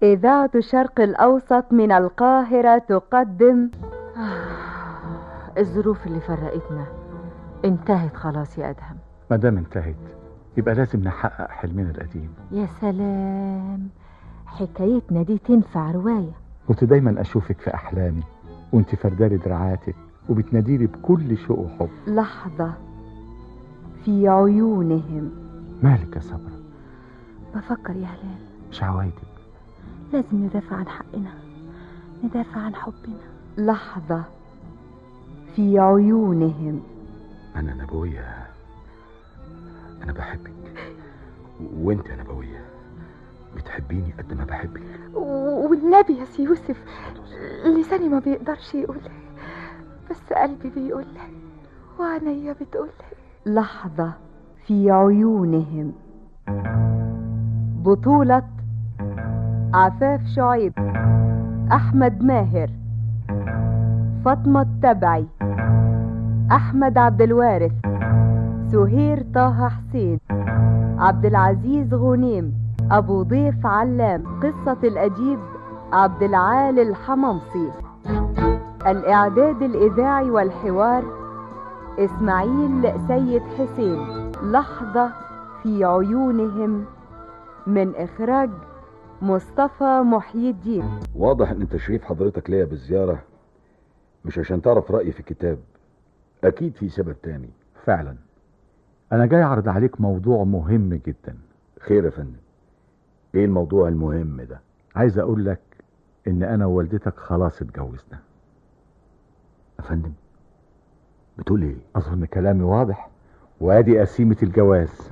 إذاعة الشرق الأوسط من القاهرة تقدم الظروف اللي فرقتنا انتهت خلاص يا أدهم ما دام انتهت يبقى لازم نحقق حلمنا القديم يا سلام حكايتنا دي تنفع رواية كنت دايما أشوفك في أحلامي وانت فردالي دراعاتك وبتناديلي بكل شوق وحب لحظة في عيونهم مالك يا صبرا بفكر يا هلال مش عوايدك لازم ندافع عن حقنا ندافع عن حبنا لحظة في عيونهم أنا نبوية أنا بحبك وأنت يا نبوية بتحبيني قد ما بحبك والنبي يا سي يوسف لساني ما بيقدرش يقول بس قلبي بيقول وعينيا بتقول لحظة في عيونهم بطولة عفاف شعيب أحمد ماهر فاطمة التبعي أحمد عبد الوارث سهير طه حسين عبد العزيز غنيم أبو ضيف علام قصة الأديب عبد العال الحممصي الإعداد الإذاعي والحوار إسماعيل سيد حسين لحظة في عيونهم من إخراج مصطفى محيي الدين واضح ان تشريف حضرتك ليا بالزيارة مش عشان تعرف رأيي في الكتاب اكيد في سبب تاني فعلا أنا جاي أعرض عليك موضوع مهم جدا خير يا فندم ايه الموضوع المهم ده عايز أقول لك إن أنا ووالدتك خلاص اتجوزنا يا فندم بتقول ايه أظن كلامي واضح وأدي قسيمة الجواز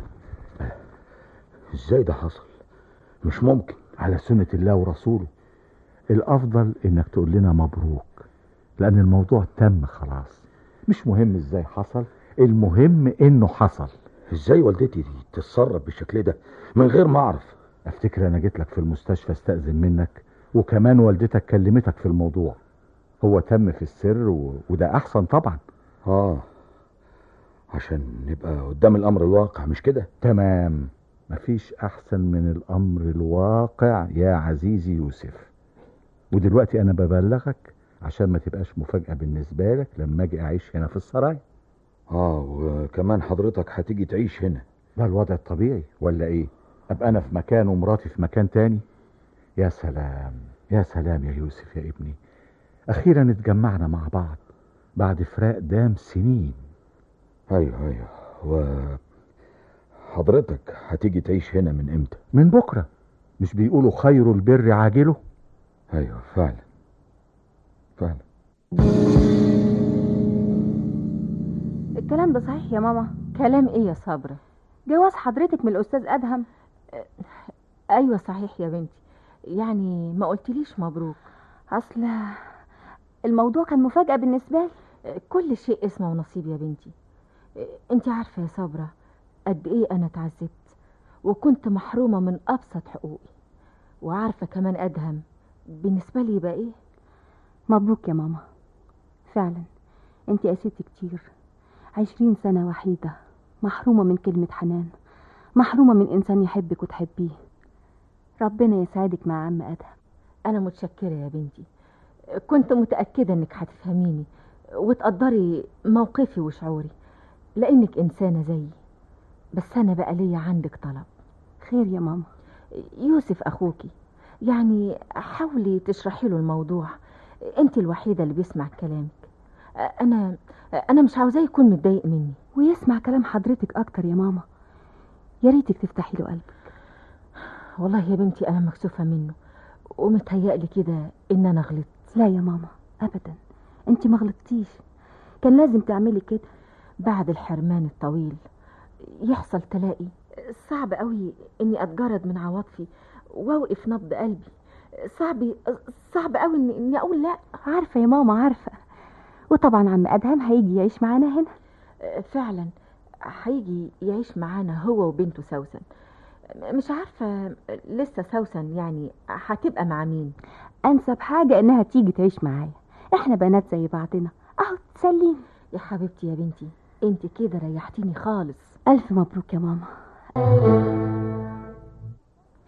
ازاي ده حصل مش ممكن على سنة الله ورسوله الأفضل إنك تقول لنا مبروك لأن الموضوع تم خلاص مش مهم إزاي حصل المهم إنه حصل ازاي والدتي دي تتصرف بالشكل ده من غير ما اعرف أفتكر أنا جيت لك في المستشفى استأذن منك وكمان والدتك كلمتك في الموضوع هو تم في السر و... وده أحسن طبعا اه عشان نبقى قدام الامر الواقع مش كده تمام مفيش أحسن من الأمر الواقع يا عزيزي يوسف ودلوقتي أنا ببلغك عشان ما تبقاش مفاجأة بالنسبة لك لما أجي أعيش هنا في السراي اه وكمان حضرتك هتيجي تعيش هنا ده الوضع الطبيعي ولا إيه أبقى أنا في مكان ومراتي في مكان تاني يا سلام يا سلام يا يوسف يا ابني أخيرا اتجمعنا مع بعض بعد فراق دام سنين ايوه ايوه و حضرتك هتيجي تعيش هنا من امتى من بكرة مش بيقولوا خير البر عاجله ايوه فعلا فعلا الكلام ده صحيح يا ماما كلام ايه يا صبرة جواز حضرتك من الأستاذ أدهم أيوة صحيح يا بنتي يعني ما قلتليش مبروك أصل الموضوع كان مفاجأة بالنسبة لي كل شيء اسمه ونصيب يا بنتي انت عارفة يا صبرة قد ايه انا اتعذبت وكنت محرومة من ابسط حقوقي وعارفة كمان ادهم بالنسبة لي يبقى ايه مبروك يا ماما فعلا انت قسيتي كتير عشرين سنة وحيدة محرومة من كلمة حنان محرومة من إنسان يحبك وتحبيه ربنا يسعدك مع عم أدهم انا متشكرة يا بنتي كنت متأكدة انك هتفهميني وتقدري موقفي وشعوري لانك انسانة زيي بس انا بقى ليا عندك طلب خير يا ماما يوسف اخوكي يعني حاولي تشرحي له الموضوع انت الوحيدة اللي بيسمع كلامك انا انا مش عاوزاه يكون متضايق مني ويسمع كلام حضرتك أكتر يا ماما يا ريتك تفتحي له قلبك والله يا بنتي انا مكسوفة منه ومتهيألي كده ان انا غلطت لا يا ماما أبدا انت ما غلطتيش كان لازم تعملي كده بعد الحرمان الطويل يحصل تلاقي صعب قوي اني اتجرد من عواطفي واوقف نبض قلبي صعب صعب قوي اني, إني اقول لا عارفة يا ماما عارفة وطبعا عم أدهم هيجي يعيش معانا هنا فعلا هيجي يعيش معانا هو وبنته سوسن مش عارفة لسه سوسن يعني هتبقى مع مين أنسب حاجة إنها تيجي تعيش معايا إحنا بنات زي بعضنا أهو تسليني يا حبيبتي يا بنتي انت كده ريحتيني خالص ألف مبروك يا ماما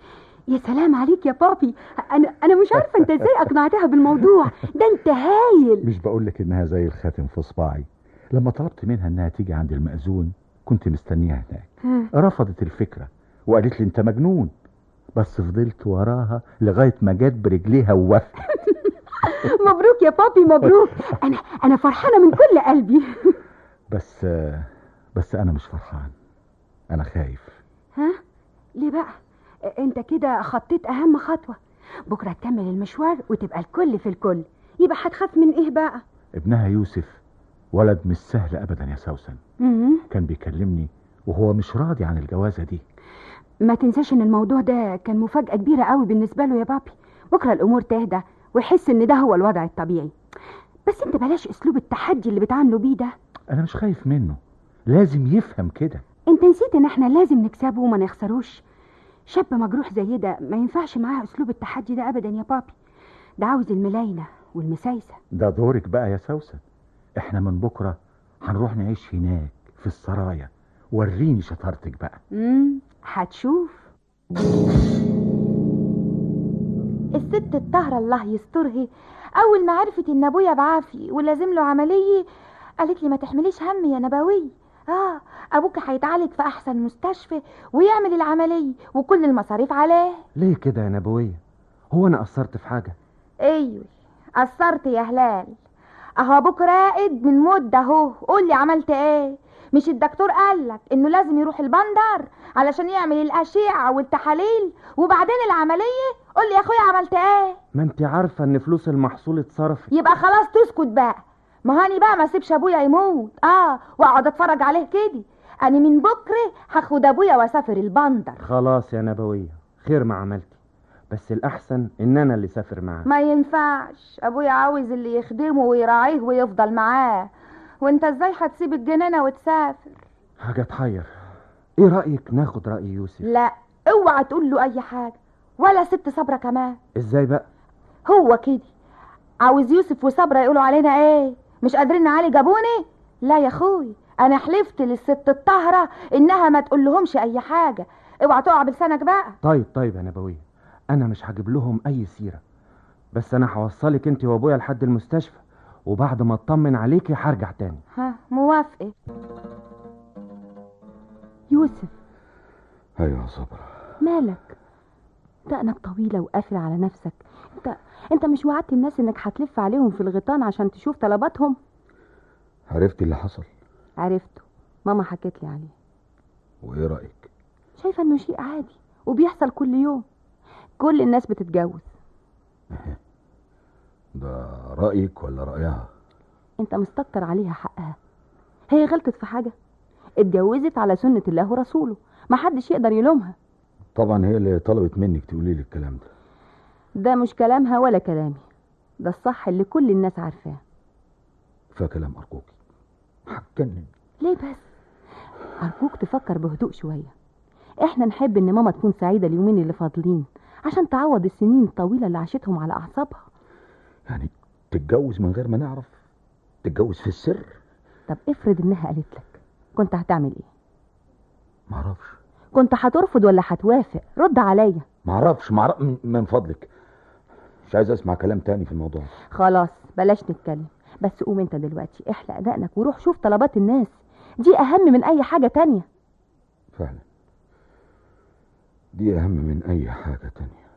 يا سلام عليك يا بابي انا انا مش عارفه انت ازاي اقنعتها بالموضوع ده انت هايل مش بقولك انها زي الخاتم في صباعي لما طلبت منها انها تيجي عند المأذون كنت مستنيها هناك رفضت الفكرة وقالت لي انت مجنون بس فضلت وراها لغاية ما جت برجليها ووافقت مبروك يا بابي مبروك انا انا فرحانه من كل قلبي بس بس انا مش فرحان انا خايف ها ليه بقى انت كده خطيت اهم خطوه بكره تكمل المشوار وتبقى الكل في الكل يبقى هتخاف من ايه بقى ابنها يوسف ولد مش سهل ابدا يا سوسن مم. كان بيكلمني وهو مش راضي عن الجوازة دي ما تنساش ان الموضوع ده كان مفاجاه كبيره قوي بالنسبه له يا بابي بكره الامور تهدى ويحس ان ده هو الوضع الطبيعي بس انت بلاش اسلوب التحدي اللي بتعاملوا بيه ده انا مش خايف منه لازم يفهم كده انت نسيت ان احنا لازم نكسبه وما نخسروش شاب مجروح زي ده ما ينفعش معاه اسلوب التحدي ده ابدا يا بابي ده عاوز الملاينه والمسايسه ده دورك بقى يا سوسن احنا من بكرة هنروح نعيش هناك في السرايا وريني شطارتك بقى امم هتشوف الست الطاهرة الله يسترها أول ما عرفت إن أبويا بعافي ولازم له عملية قالت لي ما تحمليش هم يا نبوي آه أبوك هيتعالج في أحسن مستشفى ويعمل العملية وكل المصاريف عليه ليه كده يا نبوية هو انا قصرت في حاجة أيوه قصرت يا هلال أهو أبوك راقد من مدة أهو قول لي عملت إيه مش الدكتور قالك إنه لازم يروح البندر علشان يعمل الأشعة والتحاليل وبعدين العملية قول لي يا أخويا عملت إيه ما انت عارفة ان فلوس المحصول اتصرفت يبقى خلاص تسكت بقى ما هاني بقى ما سيبش ابويا يموت اه واقعد اتفرج عليه كده انا من بكره هاخد ابويا واسافر البندر خلاص يا نبوية خير ما عملتي بس الاحسن ان انا اللي سافر معاه ما ينفعش ابويا عاوز اللي يخدمه ويراعيه ويفضل معاه وانت ازاي هتسيب الجنينه وتسافر حاجة تحير ايه رأيك ناخد رأي يوسف لا اوعى تقول له اي حاجه ولا ست صبره كمان ازاي بقى هو كده عاوز يوسف وصبره يقولوا علينا ايه مش قادرين نعالج ابوني لا يا اخوي انا حلفت للست الطاهره انها ما تقول لهمش اي حاجه اوعى تقع بلسانك بقى طيب طيب يا نبوية انا مش هجيب لهم اي سيرة بس انا هوصلك انت وابويا لحد المستشفى وبعد ما اطمن عليكي هرجع تاني ها موافقه يوسف ايوه يا صبرا مالك دقنك طويله وقافل على نفسك انت انت مش وعدت الناس انك هتلف عليهم في الغيطان عشان تشوف طلباتهم عرفتي اللي حصل عرفته ماما حكت لي عليه وايه رايك شايفه انه شيء عادي وبيحصل كل يوم كل الناس بتتجوز ده رايك ولا رايها انت مستكتر عليها حقها هي غلطت في حاجه اتجوزت على سنه الله ورسوله محدش يقدر يلومها طبعا هي اللي طلبت منك تقولي لي الكلام ده ده مش كلامها ولا كلامي ده الصح اللي كل الناس عارفاه فكلام ارجوكي هتجنن ليه بس أرجوك تفكر بهدوء شوية إحنا نحب إن ماما تكون سعيدة اليومين اللي فاضلين عشان تعوض السنين الطويلة اللي عاشتهم على أعصابها يعني تتجوز من غير ما نعرف تتجوز في السر طب افرض إنها قالت لك كنت هتعمل إيه؟ معرفش كنت هترفض ولا هتوافق؟ رد عليا معرفش معرف من- من فضلك مش عايز اسمع كلام تاني في الموضوع خلاص بلاش نتكلم بس قوم انت دلوقتي احلق دقنك وروح شوف طلبات الناس دي أهم من أي حاجة تانية فعلا دي اهم من اي حاجة تانية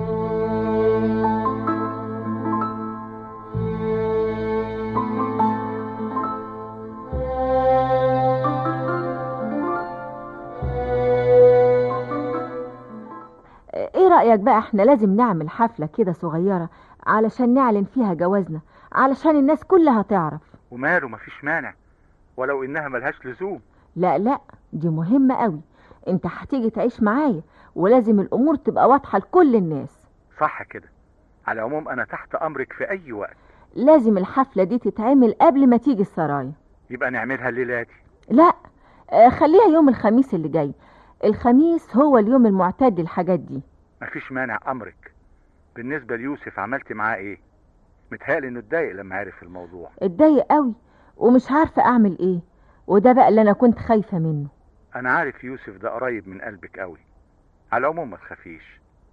ايه رأيك بقى احنا لازم نعمل حفلة كده صغيرة علشان نعلن فيها جوازنا علشان الناس كلها تعرف وماله مفيش مانع ولو انها ملهاش لزوم لا لا دي مهمة قوي انت هتيجي تعيش معايا ولازم الامور تبقى واضحة لكل الناس صح كده على العموم انا تحت امرك في اي وقت لازم الحفلة دي تتعمل قبل ما تيجي السرايا يبقى نعملها الليله دي لا آه، خليها يوم الخميس اللي جاي الخميس هو اليوم المعتاد للحاجات دي مفيش مانع امرك بالنسبه ليوسف عملت معاه ايه متهيألي انه اتضايق لما عرف الموضوع اتضايق قوي ومش عارفة اعمل ايه وده بقى اللي انا كنت خايفة منه انا عارف يوسف ده قريب من قلبك قوي على العموم ما تخافيش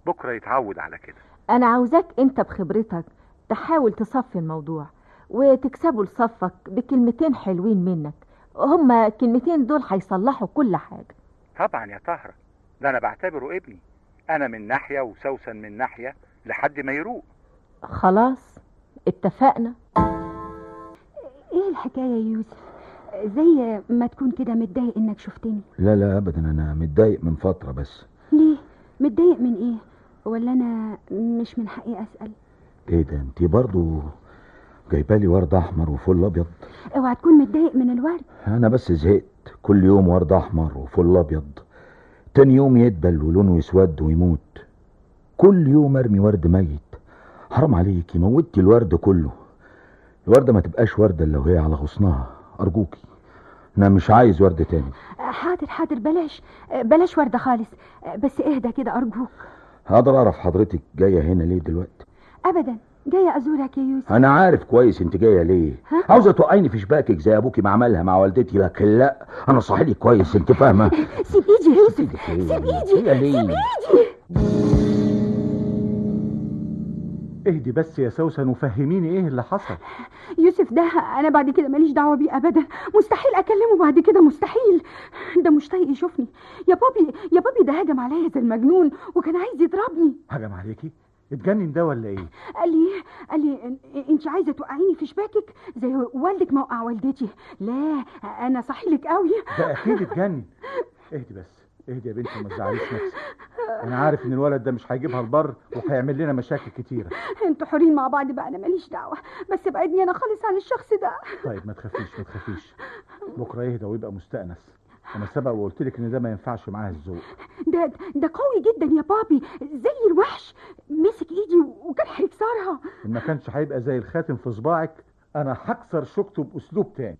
بكرة يتعود على كده انا عاوزاك انت بخبرتك تحاول تصفي الموضوع وتكسبه لصفك بكلمتين حلوين منك هما الكلمتين دول هيصلحوا كل حاجة طبعا يا طهرة ده أنا بعتبره ابني أنا من ناحية وسوسن من ناحية لحد ما يروق خلاص اتفقنا ايه الحكايه يا يوسف زي ما تكون كده متضايق انك شفتني لا لا ابدا انا متضايق من فتره بس ليه متضايق من ايه ولا انا مش من حقي اسال ايه ده انت برضو جايبالي ورد احمر وفل ابيض اوعى تكون متضايق من الورد انا بس زهقت كل يوم ورد احمر وفل ابيض تاني يوم يدبل ولونه يسود ويموت كل يوم ارمي ورد ميت حرام عليكي موتي الورد كله الوردة ما تبقاش وردة لو هي على غصنها ارجوكي انا مش عايز ورد تاني حاضر حاضر بلاش بلاش ورده خالص بس اهدى كده ارجوك هقدر اعرف حضرتك جايه هنا ليه دلوقتي ابدا جايه ازورك يا يوسف انا عارف كويس انت جايه ليه ها؟ عاوزه توقعيني في شباكك زي ابوكي ما عملها مع والدتي لكن لا انا صاحبي كويس انت فاهمه سيب ايدي يا يوسف سيب سيب ايدي هي ليه سيب ايدي اهدي بس يا سوسن وفهميني ايه اللي حصل يوسف ده انا بعد كده ماليش دعوه بيه ابدا مستحيل اكلمه بعد كده مستحيل ده مش طايق يشوفني يا بابي يا بابي ده هجم عليا زي المجنون وكان عايز يضربني هجم عليكي اتجنن ده ولا ايه قال لي قال لي انت عايزه توقعيني في شباكك زي والدك ما وقع والدتي لا انا صحيلك قوي ده اكيد اتجنن اهدي بس اهدي يا بنتي وما تزعليش نفسك انا عارف ان الولد ده مش هيجيبها البر وهيعمل لنا مشاكل كتيره انتوا حرين مع بعض بقى انا ماليش دعوه بس ابعدني انا خالص عن الشخص ده طيب ما تخافيش ما تخافيش بكره يهدى ويبقى مستأنس انا سبق وقلت لك ان ده ما ينفعش معاه الذوق ده ده قوي جدا يا بابي زي الوحش مسك ايدي وكان هيكسرها ان ما كانش هيبقى زي الخاتم في صباعك انا هكسر شوكته باسلوب تاني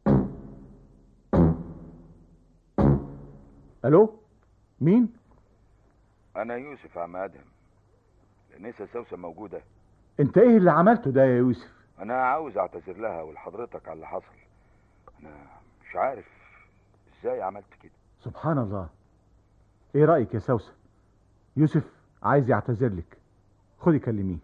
الو مين انا يوسف عم ادهم الانسه سوسه موجوده انت ايه اللي عملته ده يا يوسف انا عاوز اعتذر لها ولحضرتك على اللي حصل انا مش عارف ازاي عملت كده سبحان الله ايه رايك يا سوسن يوسف عايز يعتذر لك خدي كلميه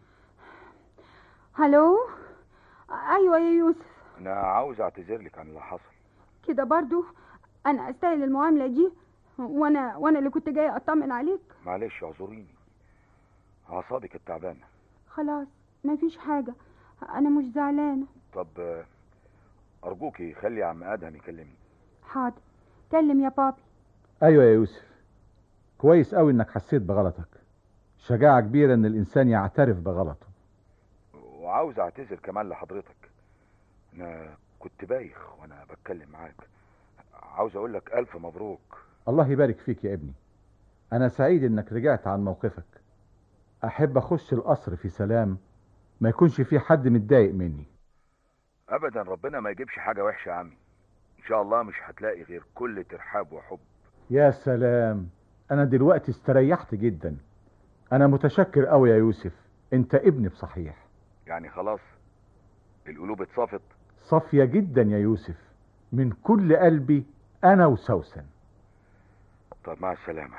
الو ايوه يا يوسف انا عاوز اعتذر لك عن اللي حصل كده برضو انا استاهل المعامله دي وانا وانا اللي كنت جايه اطمن عليك معلش اعذريني اعصابك التعبانه خلاص مفيش حاجه انا مش زعلانه طب آه، ارجوكي خلي عم ادهم يكلمني حاضر كلم يا بابي ايوه يا يوسف كويس قوي انك حسيت بغلطك شجاعة كبيرة ان الانسان يعترف بغلطه وعاوز اعتذر كمان لحضرتك انا كنت بايخ وانا بتكلم معاك عاوز اقول لك الف مبروك الله يبارك فيك يا ابني انا سعيد انك رجعت عن موقفك احب اخش القصر في سلام ما يكونش في حد متضايق مني ابدا ربنا ما يجيبش حاجه وحشه يا عمي ان شاء الله مش هتلاقي غير كل ترحاب وحب يا سلام انا دلوقتي استريحت جدا انا متشكر قوي يا يوسف انت ابني بصحيح يعني خلاص القلوب اتصفت صافية جدا يا يوسف من كل قلبي انا وسوسن طب مع السلامه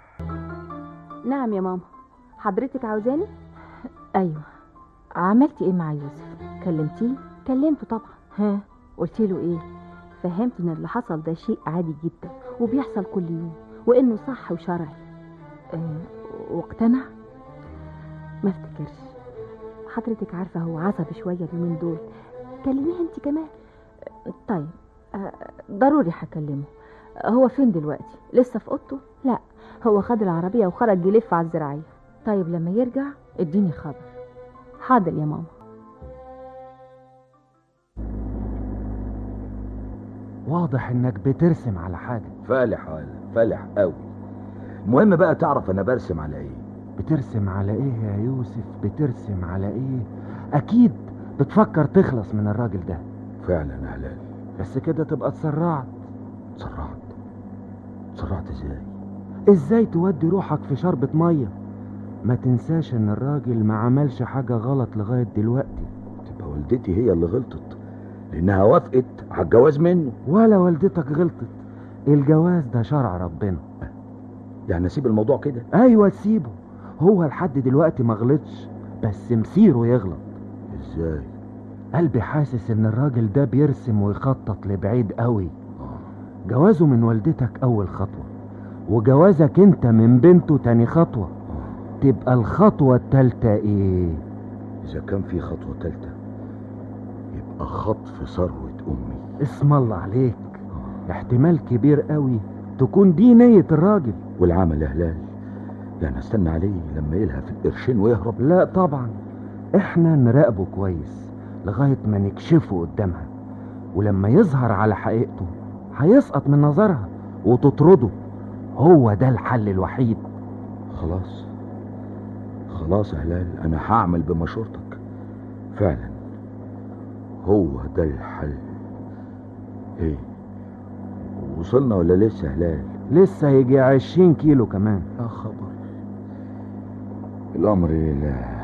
نعم يا ماما حضرتك عاوزاني ايوه عملتي ايه مع يوسف كلمتيه كلمته طبعا ها قلتي له ايه فهمت ان اللي حصل ده شيء عادي جدا وبيحصل كل يوم وانه صح وشرعي آه واقتنع ما افتكرش حضرتك عارفه هو عصبي شويه اليومين دول كلميه انت كمان طيب آه ضروري هكلمه هو فين دلوقتي لسه في اوضته لا هو خد العربيه وخرج يلف على الزراعيه طيب لما يرجع اديني خبر حاضر يا ماما واضح انك بترسم على حاجة فالح ولا فالح قوي المهم بقى تعرف انا برسم على ايه بترسم على ايه يا يوسف بترسم على ايه اكيد بتفكر تخلص من الراجل ده فعلا يا هلال بس كده تبقى اتسرعت اتسرعت اتسرعت ازاي ازاي تودي روحك في شربة مية ما تنساش ان الراجل ما عملش حاجة غلط لغاية دلوقتي تبقى والدتي هي اللي غلطت لانها وافقت على الجواز منه ولا والدتك غلطت الجواز ده شرع ربنا يعني اسيب الموضوع كده ايوه تسيبه هو لحد دلوقتي ما غلطش بس مصيره يغلط ازاي قلبي حاسس ان الراجل ده بيرسم ويخطط لبعيد قوي آه. جوازه من والدتك اول خطوة وجوازك انت من بنته تاني خطوة آه. تبقى الخطوة التالتة ايه اذا كان في خطوة تالتة يبقى خطف ثروة امي اسم الله عليك آه. احتمال كبير قوي تكون دي نية الراجل والعمل يا هلال يعني استنى عليه لما يلهى في القرشين ويهرب لا طبعا احنا نراقبه كويس لغاية ما نكشفه قدامها ولما يظهر على حقيقته هيسقط من نظرها وتطرده هو ده الحل الوحيد خلاص خلاص يا هلال انا هعمل بمشورتك فعلا هو ده الحل ايه وصلنا ولا لسه يا هلال لسه يجي عشرين كيلو كمان يا خبر الامر لا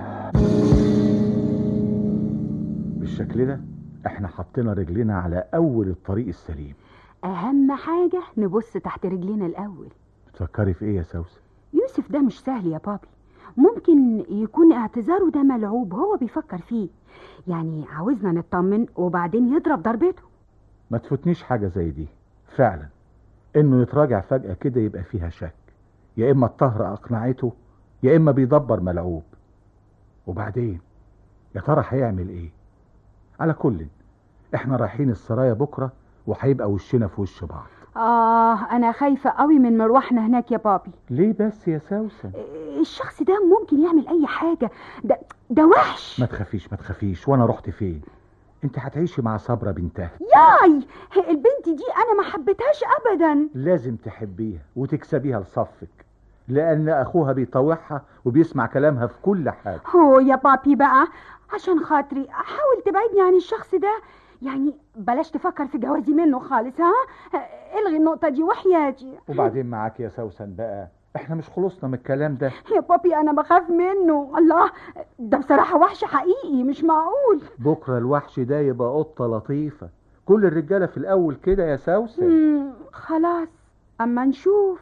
بالشكل ده احنا حطينا رجلنا على اول الطريق السليم أهم حاجة نبص تحت رجلنا الأول تفكري في ايه يا سوسن يوسف ده مش سهل يا بابي ممكن يكون اعتذاره ده ملعوب هو بيفكر فيه يعني عاوزنا نطمن وبعدين يضرب ضربته ما تفوتنيش حاجة زي دي فعلا انه يتراجع فجأة كده يبقى فيها شك يا اما الطهر اقنعته يا اما بيدبر ملعوب وبعدين يا ترى هيعمل ايه على كل احنا رايحين السرايا بكرة وهيبقى وشنا في وش بعض آه أنا خايفة قوي من مروحنا هناك يا بابي ليه بس يا سوسن الشخص ده ممكن يعمل أي حاجة ده ده وحش ما تخافيش ما تخافيش وانا رحت فين انت هتعيشي مع صبرا بنتها ياي البنت دي أنا ما حبيتهاش أبدا لازم تحبيها وتكسبيها لصفك لان اخوها بيطوعها وبيسمع كلامها في كل حاجة هو يا بابي بقى عشان خاطري حاول تبعدني عن الشخص ده يعني بلاش تفكر في جوازي منه خالص ها الغي النقطة دي وحياتي وبعدين معاك يا سوسن بقى احنا مش خلصنا من الكلام ده يا بابي انا بخاف منه الله ده بصراحة وحش حقيقي مش معقول بكرة الوحش ده يبقى قطة لطيفة كل الرجالة في الأول كده يا سوسن مم، خلاص اما نشوف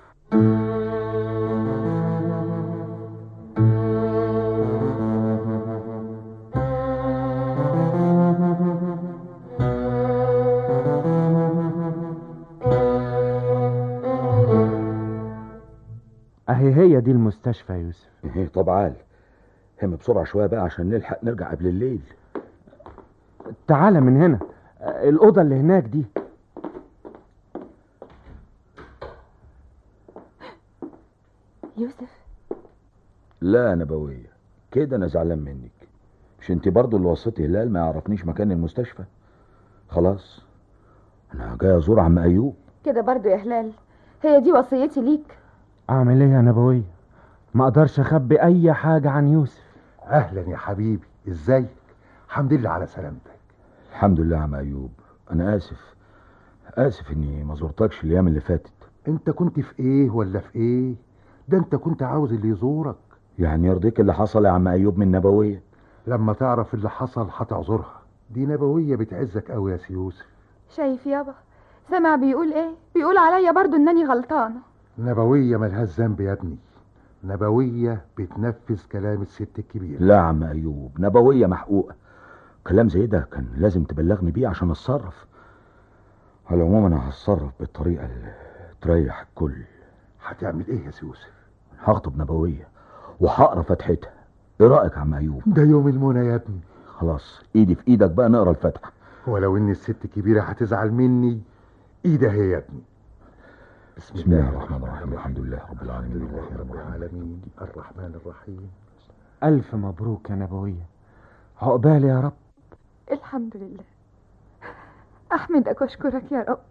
اهي هي دي المستشفى يا يوسف ايه طب عال هم بسرعة شوية بقى عشان نلحق نرجع قبل الليل تعالى من هنا آه، الأوضة اللي هناك دي يوسف لا نبوية كده انا زعلان منك مش انت برضو اللي وصيتي هلال ما يعرفنيش مكان المستشفى خلاص انا جاي ازور عم ايوب كده برضو يا هلال هي دي وصيتي ليك أعمل إيه يا نبوية ما أقدرش أخبي أي حاجة عن يوسف اهلا يا حبيبي ازيك الحمد لله على سلامتك الحمد لله يا عم ايوب انا اسف اسف اني ما زرتكش الايام اللي فاتت انت كنت في ايه ولا في ايه ده انت كنت عاوز اللي يزورك يعني يرضيك اللي حصل يا عم ايوب من نبوية لما تعرف اللي حصل هتعذرها دي نبوية بتعزك قوي يا سي يوسف شايف يابا سمع بيقول ايه بيقول عليا برضو انني غلطانة نبوية ملهاش ذنب يا ابني نبوية بتنفذ كلام الست الكبيرة لا يا عم ايوب نبوية محقوقة كلام زي ده كان لازم تبلغني بيه عشان اتصرف على العموم انا هتصرف بالطريقة اللي تريح الكل هتعمل ايه يا سي يوسف هخطب نبوية وهقرا فتحتها ايه رايك يا عم ايوب ده يوم المنى يا ابني خلاص ايدي في ايدك بقى نقرا الفاتحه ولو ان الست الكبيرة هتزعل مني ايدها هي يا ابني بسم الله الرحمن الرحيم الحمد لله رب العالمين الحمد لله الرحمن رب الرحيم العالمين الرحمن الرحيم ألف مبروك يا نبوية عقبال يا رب الحمد لله احمدك واشكرك يا رب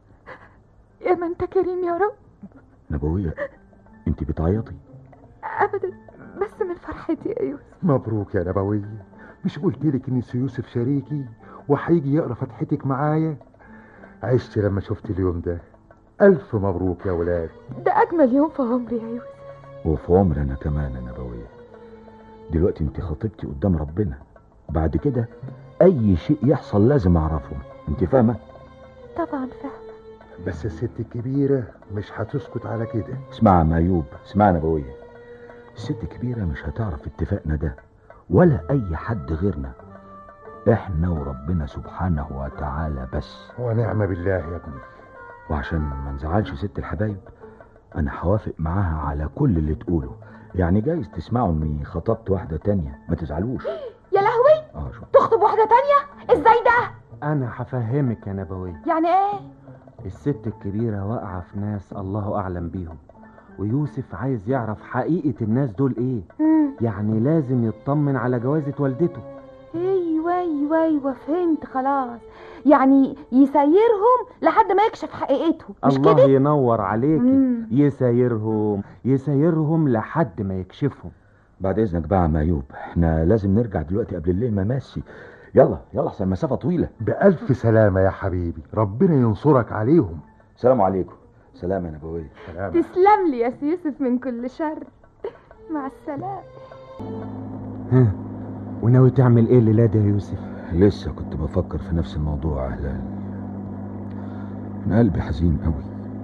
يا من انت كريم يا رب نبويه انت بتعيطي ابدا بس من فرحتي يا يوسف مبروك يا نبوية مش قلت لك ان سي يوسف شريكي وهيجي يقرا فتحتك معايا عشت لما شفت اليوم ده الف مبروك يا ولاد ده اجمل يوم في عمري يا يوسف وفي عمري انا كمان يا نبويه دلوقتي انت خطيبتي قدام ربنا بعد كده اي شيء يحصل لازم اعرفه انت فاهمه طبعا فاهمة بس الست الكبيرة مش هتسكت على كده اسمع يا عم ايوب اسمع يا نبويه الست الكبيرة مش هتعرف اتفاقنا ده ولا أي حد غيرنا احنا وربنا سبحانه وتعالى بس ونعم بالله يا ابني وعشان ما نزعلش ست الحبايب انا هوافق معاها على كل اللي تقوله يعني جايز تسمعوا اني خطبت واحدة تانية ما تزعلوش يا لهوي اه شوف تخطب واحدة تانية ازاي ده انا هفهمك يا نبوية يعني ايه الست الكبيرة واقعة في ناس الله اعلم بيهم ويوسف عايز يعرف حقيقة الناس دول ايه مم. يعني لازم يطمن على جوازة والدته ايوه ايوه ايوه فهمت خلاص يعني يسيرهم لحد ما يكشف حقيقتهم مش الله كده ينور عليك مم. يسايرهم يسايرهم لحد ما يكشفهم بعد اذنك بقى يا عم ايوب احنا لازم نرجع دلوقتي قبل الليل ما ماشي يلا يلا احسن المسافة طويلة بألف سلامة يا حبيبي ربنا ينصرك عليهم سلام عليكم سلام يا نبوية سلام تسلم لي يا سي يوسف من كل شر مع السلامة ها وناوي تعمل ايه الليلة دي يا يوسف لسه كنت بفكر في نفس الموضوع يا هلال انا قلبي حزين قوي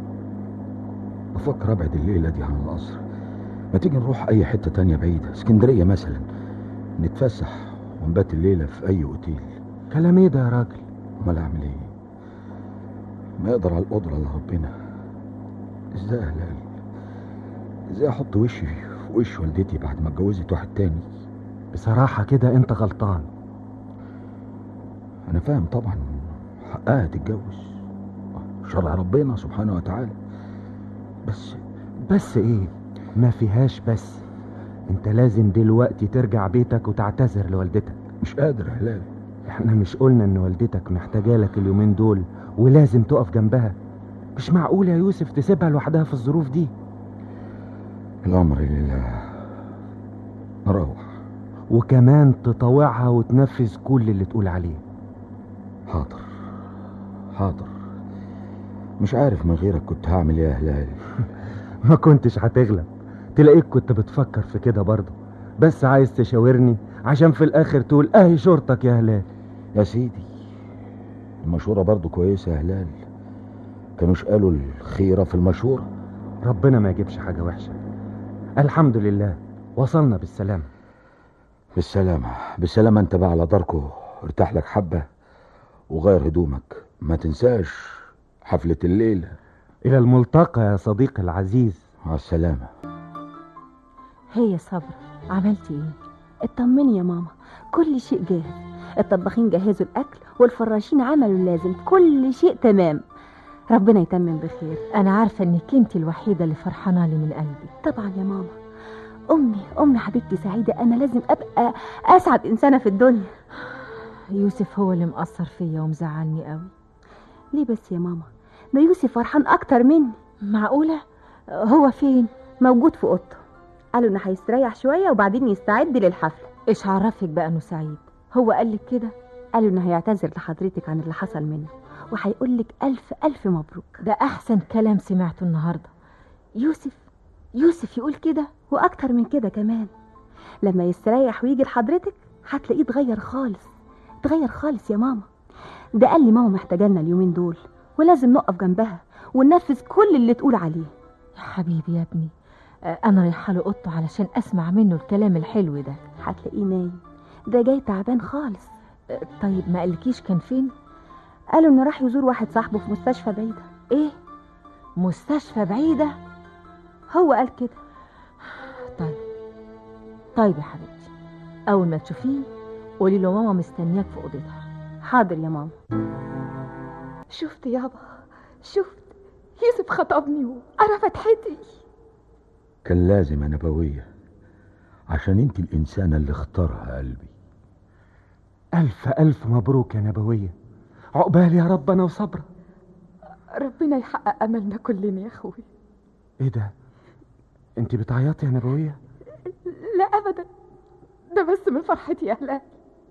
بفكر ابعد الليله دي عن القصر ما تيجي نروح اي حته تانية بعيده اسكندريه مثلا نتفسح ونبات الليله في اي اوتيل كلام ايه ده يا راجل امال اعمل ايه ما يقدر على القدره الا ربنا ازاي يا هلال ازاي احط وشي في وش والدتي بعد ما اتجوزت واحد تاني بصراحة كده انت غلطان انا فاهم طبعا حقها تتجوز شرع ربنا سبحانه وتعالى بس بس ايه ما فيهاش بس انت لازم دلوقتي ترجع بيتك وتعتذر لوالدتك مش قادر يا هلال احنا مش قلنا ان والدتك محتاجة لك اليومين دول ولازم تقف جنبها مش معقول يا يوسف تسيبها لوحدها في الظروف دي الامر لله نروح وكمان تطوعها وتنفذ كل اللي تقول عليه حاضر حاضر مش عارف من غيرك كنت هعمل ايه يا هلال ما كنتش هتغلب تلاقيك كنت بتفكر في كده برضه بس عايز تشاورني عشان في الاخر تقول اهي شورتك يا هلال يا سيدي المشورة برضو كويسة يا هلال كانوش قالوا الخيرة في المشورة ربنا ما يجيبش حاجة وحشة الحمد لله وصلنا بالسلامة بالسلامة بالسلامة انت بقى على داركو ارتاح لك حبة وغير هدومك ما تنساش حفلة الليلة إلى الملتقى يا صديقي العزيز مع السلامة هي صبر عملتي ايه اطمني يا ماما كل شيء جاهز الطباخين جهزوا الاكل والفراشين عملوا اللازم كل شيء تمام ربنا يتمم بخير انا عارفه انك انت الوحيده اللي فرحانه لي من قلبي طبعا يا ماما امي امي حبيبتي سعيده انا لازم ابقى اسعد انسانه في الدنيا يوسف هو اللي مقصر فيا ومزعلني قوي ليه بس يا ماما ده يوسف فرحان اكتر مني معقوله هو فين موجود في اوضته قالوا انه هيستريح شويه وبعدين يستعد للحفله ايش عرفك بقى انه سعيد هو قال لك كده قالوا انه هيعتذر لحضرتك عن اللي حصل منه وهيقول لك الف الف مبروك ده احسن كلام سمعته النهارده يوسف يوسف يقول كده واكتر من كده كمان لما يستريح ويجي لحضرتك هتلاقيه اتغير خالص اتغير خالص يا ماما ده قال لي ماما محتاجانا اليومين دول ولازم نقف جنبها وننفذ كل اللي تقول عليه يا حبيبي يا ابني آه، انا رايحه له اوضته علشان اسمع منه الكلام الحلو ده هتلاقيه نايم ده جاي تعبان خالص آه، طيب ما قالكيش كان فين قالوا انه راح يزور واحد صاحبه في مستشفى بعيده ايه مستشفى بعيده هو قال كده طيب طيب يا حبيبتي اول ما تشوفيه قولي له ماما مستنياك في اوضتها حاضر يا ماما شفت يابا شفت يوسف خطبني وأنا فتحتي كان لازم يا نبوية عشان انت الإنسانة اللي اختارها قلبي ألف ألف مبروك يا نبوية عقبال يا رب أنا وصبرا ربنا يحقق أملنا كلنا يا أخوي إيه ده أنت بتعيطي يا نبوية لا أبدا ده بس من فرحتي يا هلال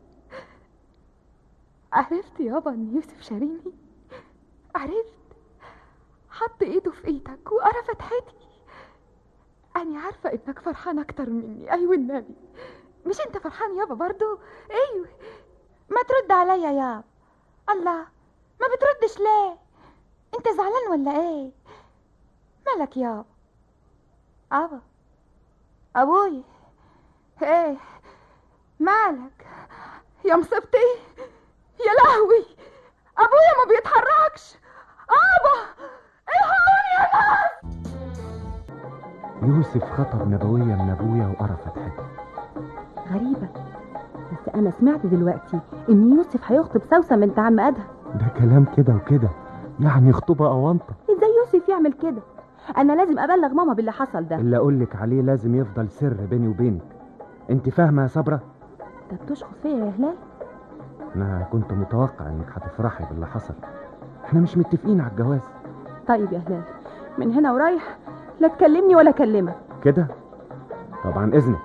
عرفت يابا إن يوسف شاريني عرفت حط إيده في إيدك وقرا فتحتي أنا عارفة إنك فرحان أكتر مني أيوة النبي مش أنت فرحان يابا برضو أيوة ما ترد عليا يابا الله ما بتردش ليه أنت زعلان ولا إيه مالك يابا أبا ابوي ايه مالك يا مصيبتي يا لهوي ابويا ما بيتحركش ابا الحقوني يا ناس يوسف خطب نبوية من أبويا وقرا فتحتها غريبة بس أنا سمعت دلوقتي إن يوسف هيخطب سوسن بنت عم أدهم ده كلام كده وكده يعني خطوبة أونطة إزاي يوسف يعمل كده أنا لازم أبلغ ماما باللي حصل ده اللي أقولك عليه لازم يفضل سر بيني وبينك أنت فاهمة يا صبرة؟ أنت بتشخص فيا يا هلال أنا كنت متوقع إنك هتفرحي باللي حصل إحنا مش متفقين على الجواز طيب يا هلال من هنا ورايح لا تكلمني ولا أكلمك كده؟ طبعا إذنك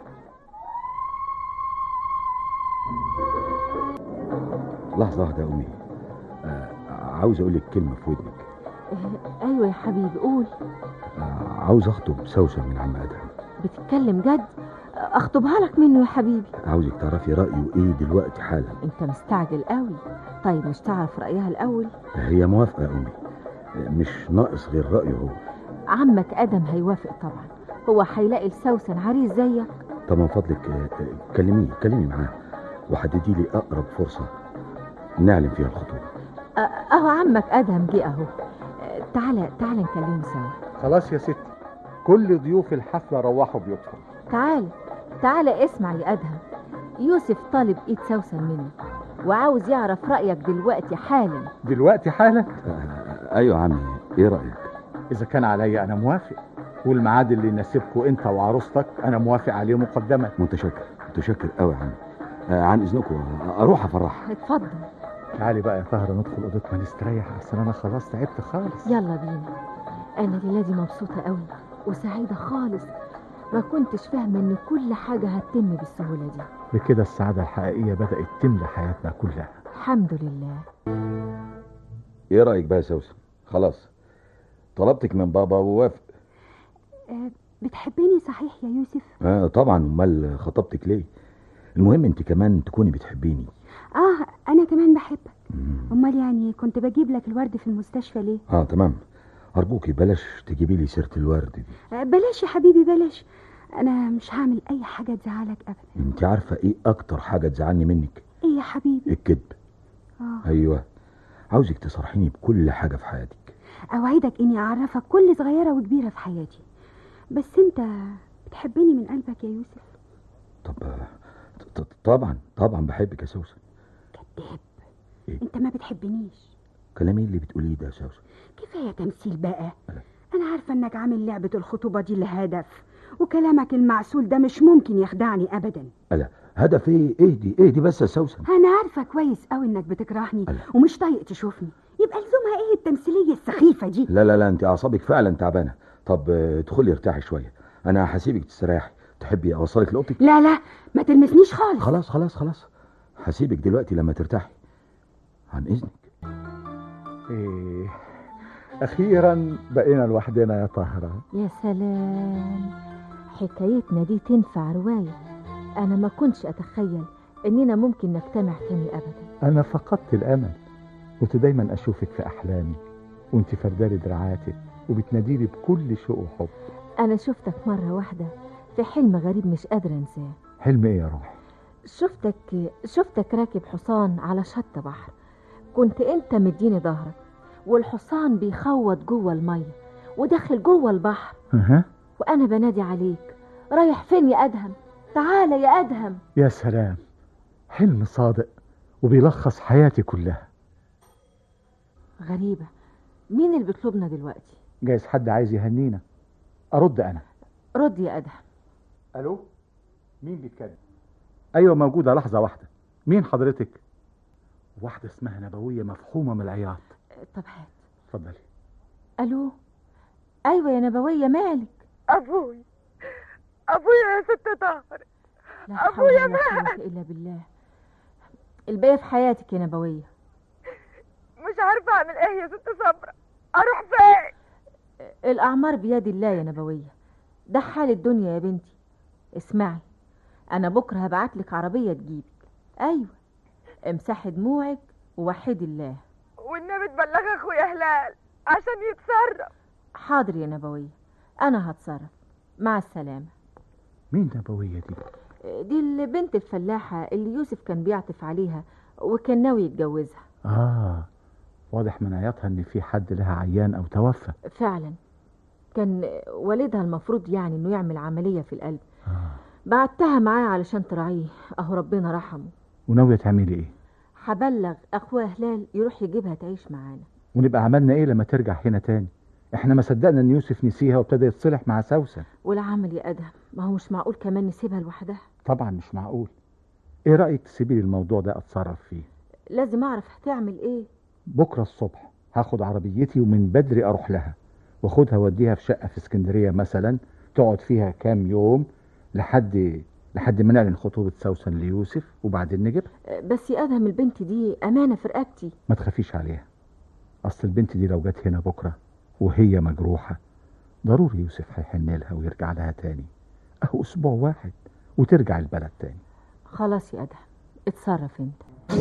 لحظة واحدة يا أمي آه عاوز أقول لك كلمة في ودنك آه، ايوه يا حبيبي قول آه عاوز أخطب سوسن من عم أدهم بتتكلم جد اخطبها لك منه يا حبيبي عاوزك تعرفي رأيه إيه دلوقتي حالا انت مستعجل قوي طيب مش تعرف رايها الاول هي موافقة يا أمي آه، مش ناقص غير رأيه هو عمك ادم هيوافق طبعا هو هيلاقي لسوسن عريس زيك طب من فضلك آه، آه، كلميه كلمي معاه وحددي لي أقرب فرصة نعلن فيها الخطوبة أ- اهو عمك ادهم جه اهو آه، تعالى تعالى نكلمه سوا خلاص يا ستي كل ضيوف الحفلة روحوا بيوتهم تعالى تعالى اسمع يا ادهم يوسف طالب ايد سوسن منك وعاوز يعرف رايك دلوقتي حالا دلوقتي حالا آه، أيوة يا عمي إيه رأيك إذا كان عليا أنا موافق والميعاد اللي يناسبكوا أنت وعروستك أنا موافق عليه مقدما متشكر متشكر قوي يا عمي آه، عن إذنكم آه، أروح أفرحها اتفضل تعالي بقى يا طاهرة ندخل أوضتنا نستريح أحسن أنا خلاص تعبت خالص يلا بينا انا الليله دي مبسوطه قوي وسعيده خالص ما كنتش فاهمه ان كل حاجه هتتم بالسهوله دي بكده السعادة الحقيقية بدأت تملى حياتنا كلها الحمد لله إيه رأيك بقى يا سوسن خلاص طلبتك من بابا ووافق آه، بتحبني صحيح يا يوسف آه طبعا أمال خطبتك ليه المهم أنت كمان تكوني بتحبيني اه انا كمان بحبك مم. امال يعني كنت بجيب لك الورد في المستشفى ليه اه تمام أرجوكي بلاش تجيبي لي سيرة الورد دي آه، بلاش يا حبيبي بلاش انا مش هعمل اي حاجه تزعلك ابدا أنت عارفة إيه أكتر حاجة تزعلني منك ايه يا حبيبي الكذب اه أيوة عاوزك تصرحيني بكل حاجة في حياتك اوعدك اني اعرفك كل صغيره وكبيره في حياتي بس انت بتحبني من قلبك يا يوسف طب آه، ط- ط- طبعا طبعا بحبك يا سوسن كذاب إيه؟ انت ما بتحبنيش كلامي اللي بتقوليه ده يا سوسن كفايه تمثيل بقى ألا. انا عارفه انك عامل لعبه الخطوبه دي لهدف وكلامك المعسول ده مش ممكن يخدعني ابدا ألا هدف إيه اهدي اهدي بس يا سوسن انا عارفه كويس قوي انك بتكرهني ألا. ومش طايق تشوفني يبقى لزومها ايه التمثيليه السخيفه دي لا لا لا أنت أعصابك فعلا تعبانة طب آه، ادخلي ارتاحي شوية أنا هسيبك تستريحي تحبي أوصلك لأوضتك لا لا ما تلمسنيش خالص خلاص خلاص خلاص هسيبك دلوقتي لما ترتاحي عن إذنك إيه أخيرا بقينا لوحدنا يا طاهرة يا سلام حكايتنا دي تنفع روايه انا ما كنتش اتخيل اننا ممكن نجتمع تاني ابدا أنا فقدت الأمل كنت دايما أشوفك في أحلامي وأنت فردالي دراعاتك وبتناديلي بكل شوق وحب انا شفتك مره واحده في حلم غريب مش قادره انساه حلم إيه يا روحي شفتك شفتك راكب حصان على شط بحر كنت انت مديني ظهرك والحصان بيخوض جوه الميه وداخل جوه البحر ها وانا بنادي عليك رايح فين يا ادهم تعالى يا ادهم يا سلام حلم صادق وبيلخص حياتي كلها غريبه مين اللي بيطلبنا دلوقتي جايز حد عايز يهنينا أرد أنا رد يا ادهم ألو مين بيتكلم أيوة موجودة لحظة واحدة مين حضرتك واحدة اسمها نبوية مفحومة من العياط طب هات اتفضلي الو ايوه يا نبويه مالك ابوي ابويا يا ست طاهر لا حول أبويا ولا قوه الا بالله الباقي في حياتك يا نبويه مش عارفه اعمل ايه يا ست صبرا اروح فين الأعمار بيد الله يا نبوية ده حال الدنيا يا بنتي اسمعي أنا بكرة هبعتلك عربية تجيبك أيوة امسحي دموعك ووحدي الله والنبي تبلغ اخويا هلال عشان يتصرف حاضر يا نبوية أنا هتصرف مع السلامة مين نبوية دي دي البنت الفلاحة اللي يوسف كان بيعطف عليها وكان ناوي يتجوزها اه واضح من عياطها ان في حد لها عيان او توفى فعلا كان والدها المفروض يعني انه يعمل عملية في القلب آه. بعتها معاه علشان تراعيه اهو ربنا رحمه وناوية تعملي ايه هبلغ اخوها هلال يروح يجيبها تعيش معانا ونبقى عملنا ايه لما ترجع هنا تاني احنا ما صدقنا ان يوسف نسيها وابتدى يتصلح مع سوسن والعمل يا ادهم ما هو مش معقول كمان نسيبها لوحدها طبعا مش معقول ايه رأيك تسيبي لي الموضوع ده اتصرف فيه لازم اعرف هتعمل ايه بكرة الصبح هاخد عربيتي ومن بدري اروح لها واخدها واديها في شقة في اسكندرية مثلا تقعد فيها كام يوم لحد لحد ما نعلن خطوبة سوسن ليوسف وبعدين نجيبها بس يا ادهم البنت دي امانة في رقبتي ما تخافيش عليها اصل البنت دي لو جت هنا بكرة وهي مجروحة ضروري يوسف هيحن لها ويرجع لها تاني اهو اسبوع واحد وترجع البلد تاني خلاص يا ادهم اتصرف انت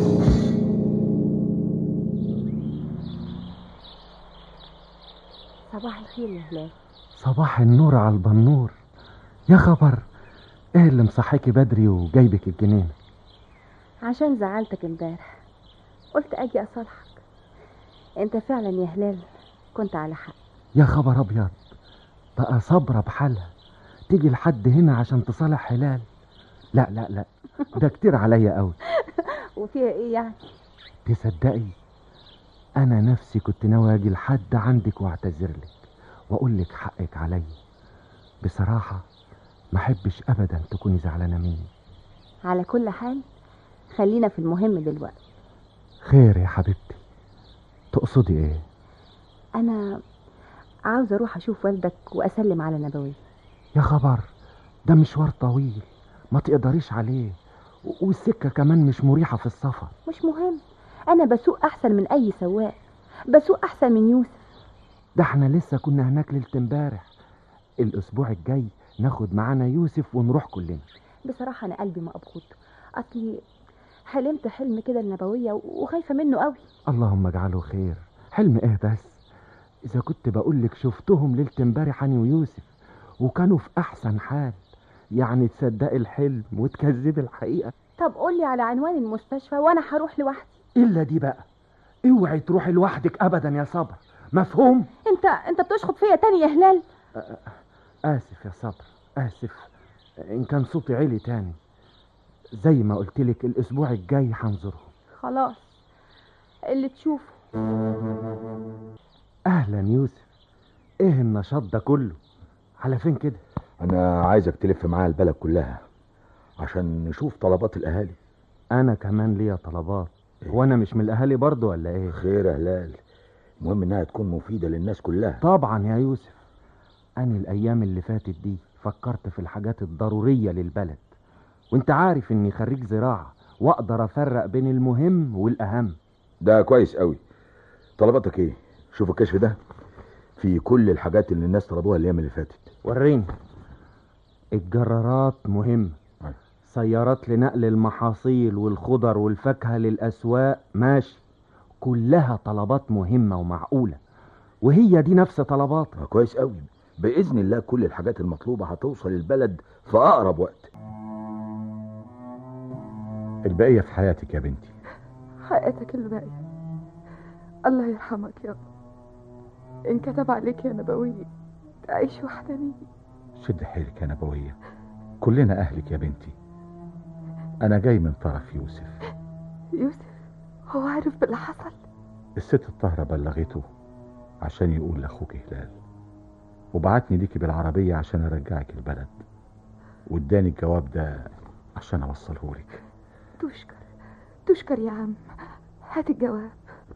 صباح الخير يا هلال صباح النور على البنور يا خبر ايه اللي مصحيكي بدري وجايبك الجنينة عشان زعلتك امبارح قلت اجي اصالحك انت فعلا يا هلال كنت على حق يا خبر ابيض بقى صبرة بحالها تيجي لحد هنا عشان تصالح هلال لا لا لا ده كتير عليا قوي وفيها ايه يعني تصدقي انا نفسي كنت ناوي اجي لحد عندك واعتذر لك واقول لك حقك عليا بصراحة ما احبش ابدا تكوني زعلانة مني على كل حال خلينا في المهم دلوقتي خير يا حبيبتي تقصدي ايه انا عاوزه اروح اشوف والدك واسلم على نبوي يا خبر ده مشوار طويل ما تقدريش عليه و- والسكة كمان مش مريحة في السفر مش مهم انا بسوق احسن من اي سواق بسوق احسن من يوسف ده احنا لسه كنا هناك ليلة امبارح الاسبوع الجاي ناخد معانا يوسف ونروح كلنا بصراحه انا قلبي مقبوض اصلي حلمت حلم كده النبويه وخايفه منه قوي اللهم اجعله خير حلم ايه بس اذا كنت بقولك شفتهم ليلة امبارح انا ويوسف وكانوا في احسن حال يعني تصدقي الحلم وتكذبي الحقيقة طب قولي على عنوان المستشفى وانا هروح لوحدي الا دي بقى اوعي تروحي لوحدك ابدا يا صبر مفهوم انت انت بتشخط فيا تاني يا هلال آسف يا صبر آسف إن كان صوتي عالي تاني زي ما قلتلك الأسبوع الجاي هنزورهم خلاص اللي تشوفه أهلا يوسف إيه النشاط ده كله على فين كده انا عايزك تلف معايا البلد كلها عشان نشوف طلبات الاهالي أنا كمان ليا طلبات وأنا مش من الأهالي برضو ولا إيه خير يا هلال المهم انها تكون مفيدة للناس كلها طبعا يا يوسف أنا الأيام اللي فاتت دي فكرت في الحاجات الضرورية للبلد وانت عارف اني خريج زراعة واقدر افرق بين المهم والاهم ده كويس قوي طلباتك ايه شوف الكشف ده في كل الحاجات اللي الناس طلبوها الايام اللي فاتت وريني الجرارات مهمة أيوة. سيارات لنقل المحاصيل والخضر والفاكهة للأسواق ماشي كلها طلبات مهمة ومعقولة وهي دي نفس طلباتك آه، كويس قوي باذن الله كل الحاجات المطلوبة هتوصل البلد في اقرب وقت البقية في حياتك يا بنتي حياتك الباقية الله يرحمك يا رب إن كتب عليك يا نبوي تعيش وحدانية شد حيلك يا نبوية كلنا أهلك يا بنتي أنا جاي من طرف يوسف يوسف هو عارف باللي حصل الست الطاهرة بلغته عشان يقول لأخوك هلال وبعتني ليكي بالعربية عشان أرجعك البلد واداني الجواب ده عشان أوصله لك تشكر تشكر يا عم هات الجواب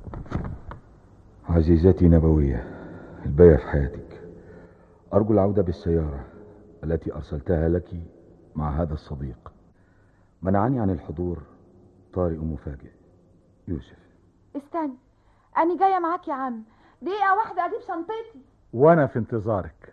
عزيزتي نبوية الباقية في حياتك أرجو العودة بالسيارة التي أرسلتها لك مع هذا الصديق منعني عن الحضور طارئ مفاجئ يوسف استنى أنا جاية معاك يا عم دقيقة واحدة أجيب شنطتي وأنا في انتظارك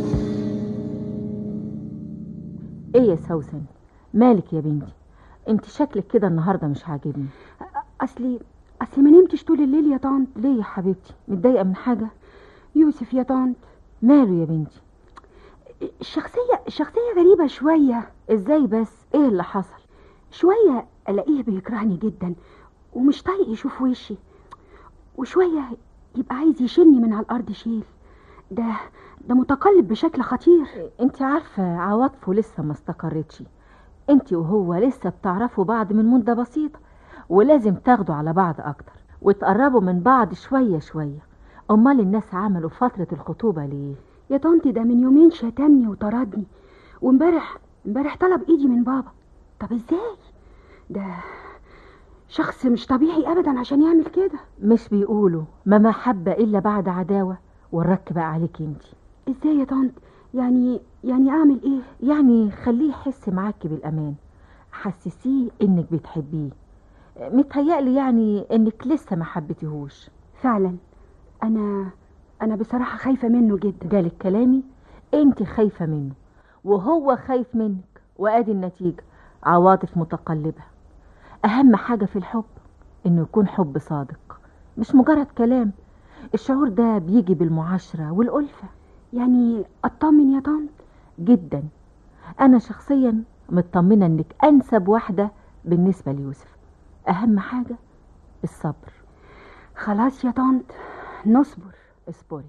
ايه يا سوسن مالك يا بنتي انت شكلك كده النهارده مش عاجبني اصلي اصلي ما نمتش طول الليل يا طنط ليه يا حبيبتي متضايقه من حاجه يوسف يا طنط ماله يا بنتي الشخصية الشخصية غريبة شوية ازاي بس ايه اللي حصل شوية ألاقيه بيكرهني جدا ومش طايق يشوف وشي وشوية يبقى عايز يشيلني من على الأرض شيل ده ده متقلب بشكل خطير انت عارفة عواطفه لسه ما استقرتش انت وهو لسه بتعرفوا بعض من مدة بسيطة ولازم تاخدوا على بعض اكتر وتقربوا من بعض شوية شوية امال الناس عملوا فترة الخطوبة ليه يا طنط ده من يومين شتمني وطردني وامبارح امبارح طلب ايدي من بابا طب ازاي ده شخص مش طبيعي ابدا عشان يعمل كده مش بيقولوا ما محبة الا بعد عداوة والرك بقى عليك انت ازاي يا طنط يعني يعني اعمل ايه يعني خليه يحس معاكي بالامان حسسيه انك بتحبيه متهيألي يعني انك لسه ما حبيتيهوش فعلا انا انا بصراحة خايفة منه جدا جالك كلامي انت خايفة منه وهو خايف منك وادي النتيجة عواطف متقلبة اهم حاجة في الحب انه يكون حب صادق مش مجرد كلام الشعور ده بيجي بالمعاشرة والألفة يعني اطمن يا طنط جدا انا شخصيا مطمنة انك انسب واحدة بالنسبة ليوسف اهم حاجة الصبر خلاص يا طنط نصبر اصبري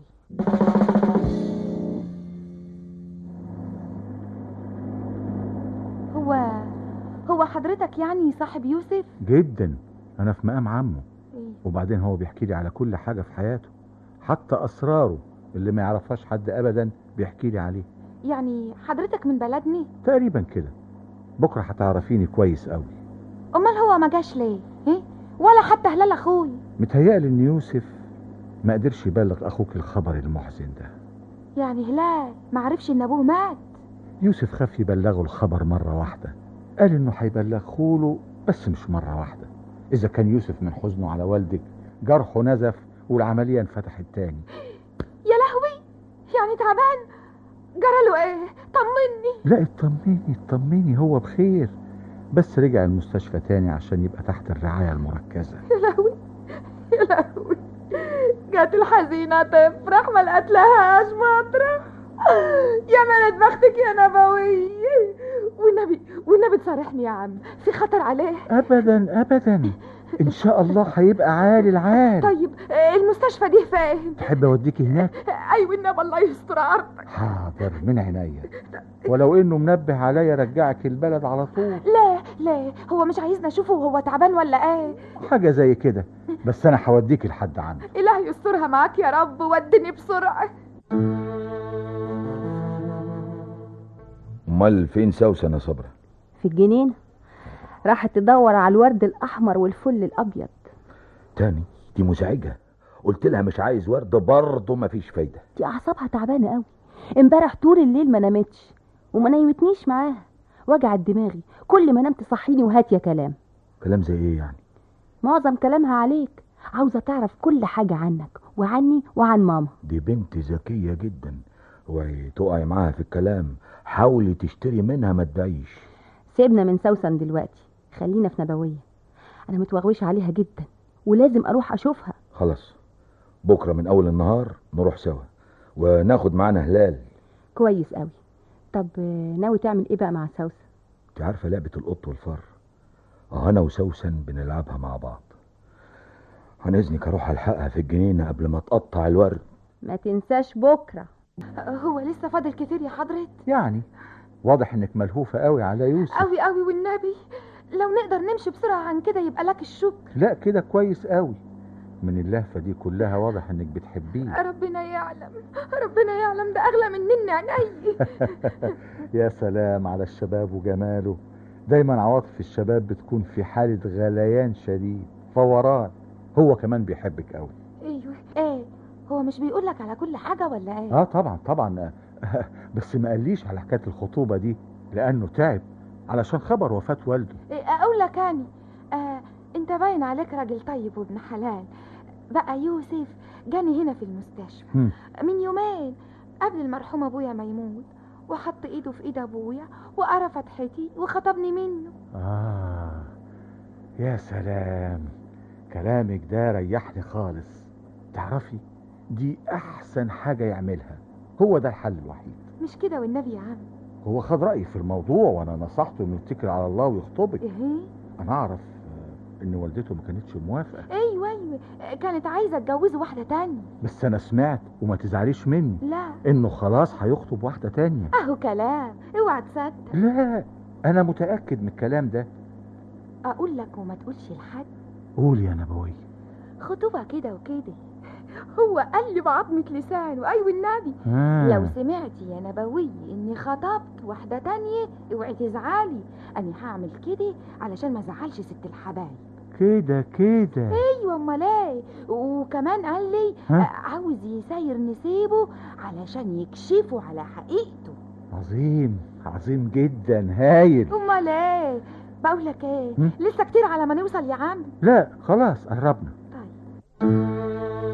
هو هو حضرتك يعني صاحب يوسف جدا انا في مقام عمه إيه؟ وبعدين هو بيحكي لي على كل حاجة في حياته حتى اسراره اللي ما يعرفهاش حد ابدا بيحكي لي عليه يعني حضرتك من بلدني تقريبا كده بكرة هتعرفيني كويس قوي امال هو ما جاش ليه ايه ولا حتى هلال اخوي متهيألي ان يوسف ما قدرش يبلغ اخوك الخبر المحزن ده يعني هلال ما عرفش ان ابوه مات يوسف خاف يبلغه الخبر مرة واحدة قال انه هيبلغ خوله بس مش مرة واحدة اذا كان يوسف من حزنه على والدك جرحه نزف والعملية انفتحت تاني يا لهوي يعني تعبان جرى له ايه طمني لا اطمني اطمني هو بخير بس رجع المستشفى تاني عشان يبقى تحت الرعاية المركزة يا لهوي يا لهوي جات الحزينة تفرح ما لقت لهاش مطرح يا مالت بختك يا نبوي والنبي والنبي تصارحني يا عم في خطر عليه ابدا ابدا ان شاء الله هيبقى عالي العال طيب المستشفى دي فين تحب اوديكي هناك ايوه النبي الله يستر عرضك حاضر من عينيا ولو انه منبه عليا رجعك البلد على طول لا لا هو مش عايزنا اشوفه وهو تعبان ولا ايه حاجة زي كده بس انا هوديك لحد عنده اله يسترها معاك يا رب ودني بسرعه امال فين سوسن يا صبرا في الجنينة راحت تدور على الورد الأحمر والفل الأبيض تاني دي مزعجة قلت لها مش عايز ورد برضه مفيش فايدة دي أعصابها تعبانة قوي امبارح طول الليل ما نامتش وما نيمتنيش معاها وجعت دماغي كل ما نمت تصحيني وهات يا كلام كلام زي ايه يعني معظم كلامها عليك عاوزة تعرف كل حاجة عنك وعني وعن ماما دي بنت ذكية جدا اوعي تقعي معاها في الكلام حاولي تشتري منها ما تبيعيش سيبنا من سوسن دلوقتي خلينا في نبوية أنا متوغوشة عليها جدا ولازم أروح أشوفها خلاص بكرة من أول النهار نروح سوا وناخد معانا هلال كويس قوي طب آه، ناوي تعمل إيه بقى مع سوسن انت عارفة لعبة القط والفار اه أنا وسوسن بنلعبها مع بعض عن إذنك أروح ألحقها في الجنينة قبل ما تقطع الورد ما تنساش بكرة هو لسه فاضل كتير يا حضرة يعني واضح انك ملهوفة قوي على يوسف قوي قوي والنبي لو نقدر نمشي بسرعة عن كده يبقى لك الشكر لا كده كويس قوي من اللهفة دي كلها واضح انك بتحبيه ربنا يعلم ربنا يعلم ده أغلى من نن عيني يا سلام على الشباب وجماله دايما عواطف الشباب بتكون في حالة غليان شديد فوران هو كمان بيحبك قوي ايوه ايه هو مش بيقول لك على كل حاجة ولا ايه اه طبعا طبعا بس ما قاليش على حكاية الخطوبة دي لانه تعب علشان خبر وفاة والده إيه اقول لك اني آه انت باين عليك راجل طيب وابن حلال بقى يوسف جاني هنا في المستشفى هم. من يومين قبل المرحوم ابويا ما يموت وحط ايده في ايد ابويا وقرا فتحتي وخطبني منه آه يا سلام كلامك ده ريحني خالص تعرفي دي أحسن حاجة يعملها هو ده الحل الوحيد مش كده والنبي يا عم هو خد رأيي في الموضوع وانا نصحته انه يتكل على الله ويخطبك ايه انا اعرف آه، ان والدته ما كانتش موافقة ايوه ايوه كانت عايزه اتجوزه واحده تانية بس انا سمعت وما تزعليش مني لا انه خلاص هيخطب واحدة تانية اهو كلام اوعى تصدق لا انا متأكد من الكلام ده اقول لك وما تقولش لحد قول يا نبوي خطوبه كده وكده هو قال لي بعظمة لسانه ايوه النبي آه. لو سمعتي يا نبوي اني خطبت واحدة تانية اوعي تزعلي انا هعمل كده علشان ما ازعلش ست الحبايب كده كده ايوه امال ايه وكمان قال لي ها؟ آه، عاوز يساير نسيبه علشان يكشفوا على حقيقته عظيم عظيم جدا هايل امال ايه بقول لك ايه هم؟ لسه كتير على ما نوصل يا عم لا خلاص قربنا طيب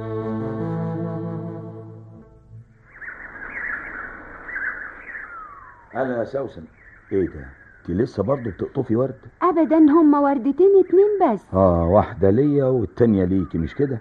انا يا سوسن ايه ده انت لسه برضه بتقطفي ورد ابدا هما وردتين اتنين بس اه واحده ليا والتانيه ليكي مش كده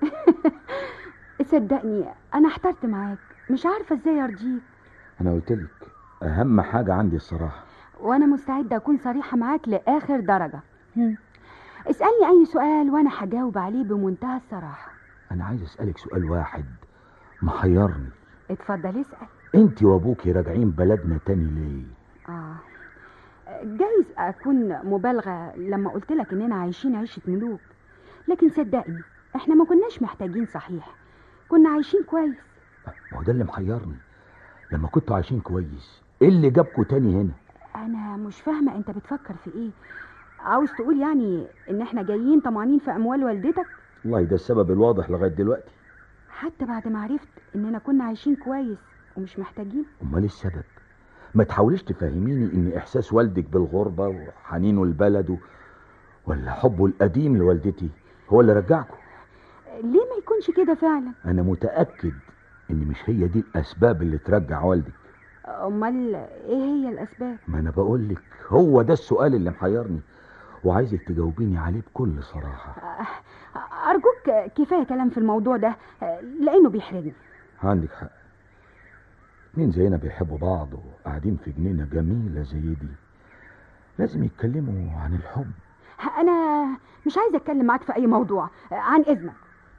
صدقني انا احترت معاك مش عارفه ازاي ارضيك انا قلت لك اهم حاجه عندي الصراحه وانا مستعده اكون صريحه معاك لاخر درجه هم. اسالني اي سؤال وانا هجاوب عليه بمنتهى الصراحه انا عايز اسالك سؤال واحد محيرني اتفضل اسال انت وابوكي راجعين بلدنا تاني ليه اه جايز اكون مبالغه لما قلت لك اننا عايشين عيشه ملوك لكن صدقني احنا ما كناش محتاجين صحيح كنا عايشين كويس ما هو ده اللي محيرني لما كنتوا عايشين كويس ايه اللي جابكوا تاني هنا انا مش فاهمه انت بتفكر في ايه عاوز تقول يعني ان احنا جايين طمعانين في اموال والدتك والله ده السبب الواضح لغايه دلوقتي حتى بعد ما عرفت اننا كنا عايشين كويس ومش محتاجين امال إيه السبب ما تحاوليش تفهميني ان احساس والدك بالغربه وحنينه لبلده ولا حبه القديم لوالدتي هو اللي رجعكم ليه ما يكونش كده فعلا انا متاكد ان مش هي دي الاسباب اللي ترجع والدك امال ايه هي الاسباب ما انا بقول لك هو ده السؤال اللي محيرني وعايزك تجاوبيني عليه بكل صراحه ارجوك كفايه كلام في الموضوع ده لانه بيحرجني عندك حق اتنين زينا بيحبوا بعض وقاعدين في جنينه جميله زي دي لازم يتكلموا عن الحب انا مش عايزه اتكلم معاك في اي موضوع عن اذنك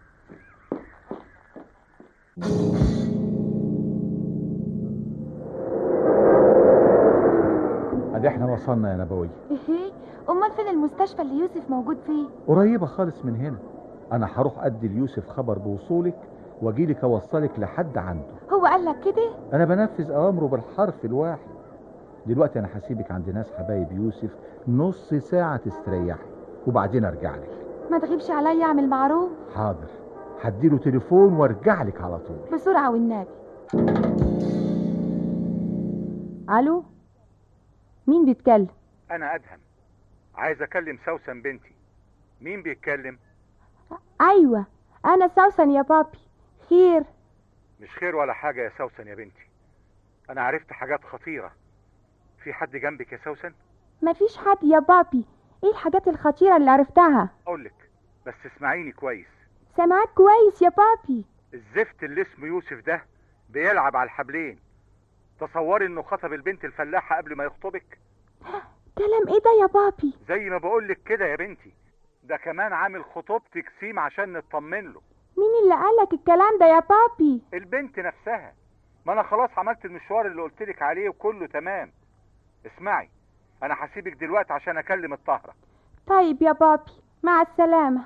ادي احنا وصلنا يا نبوي ايه امال فين المستشفى اللي يوسف موجود فيه قريبة خالص من هنا انا هروح ادي ليوسف خبر بوصولك واجيلك اوصلك لحد عنده هو قال لك كده انا بنفذ اوامره بالحرف الواحد دلوقتي انا هسيبك عند ناس حبايب يوسف نص ساعة تستريحي وبعدين ارجع لك ما تغيبش عليا اعمل معروف حاضر هديله تليفون وارجع لك على طول بسرعه والنبي الو مين بيتكلم انا ادهم عايز اكلم سوسن بنتي مين بيتكلم ايوه انا سوسن يا بابي خير مش خير ولا حاجة يا سوسن يا بنتي انا عرفت حاجات خطيرة في حد جنبك يا سوسن مفيش حد يا بابي ايه الحاجات الخطيرة اللي عرفتها اقولك بس اسمعيني كويس سامعاك كويس يا بابي الزفت اللي اسمه يوسف ده بيلعب على الحبلين تصوري انه خطب البنت الفلاحة قبل ما يخطبك كلام ايه ده يا بابي زي ما بقولك كده يا بنتي ده كمان عامل خطوبتك سيم عشان نطمن له مين اللي قالك الكلام ده يا بابي البنت نفسها ما انا خلاص عملت المشوار اللي قلتلك عليه وكله تمام اسمعي انا هسيبك دلوقتي عشان اكلم الطهرة طيب يا بابي مع السلامة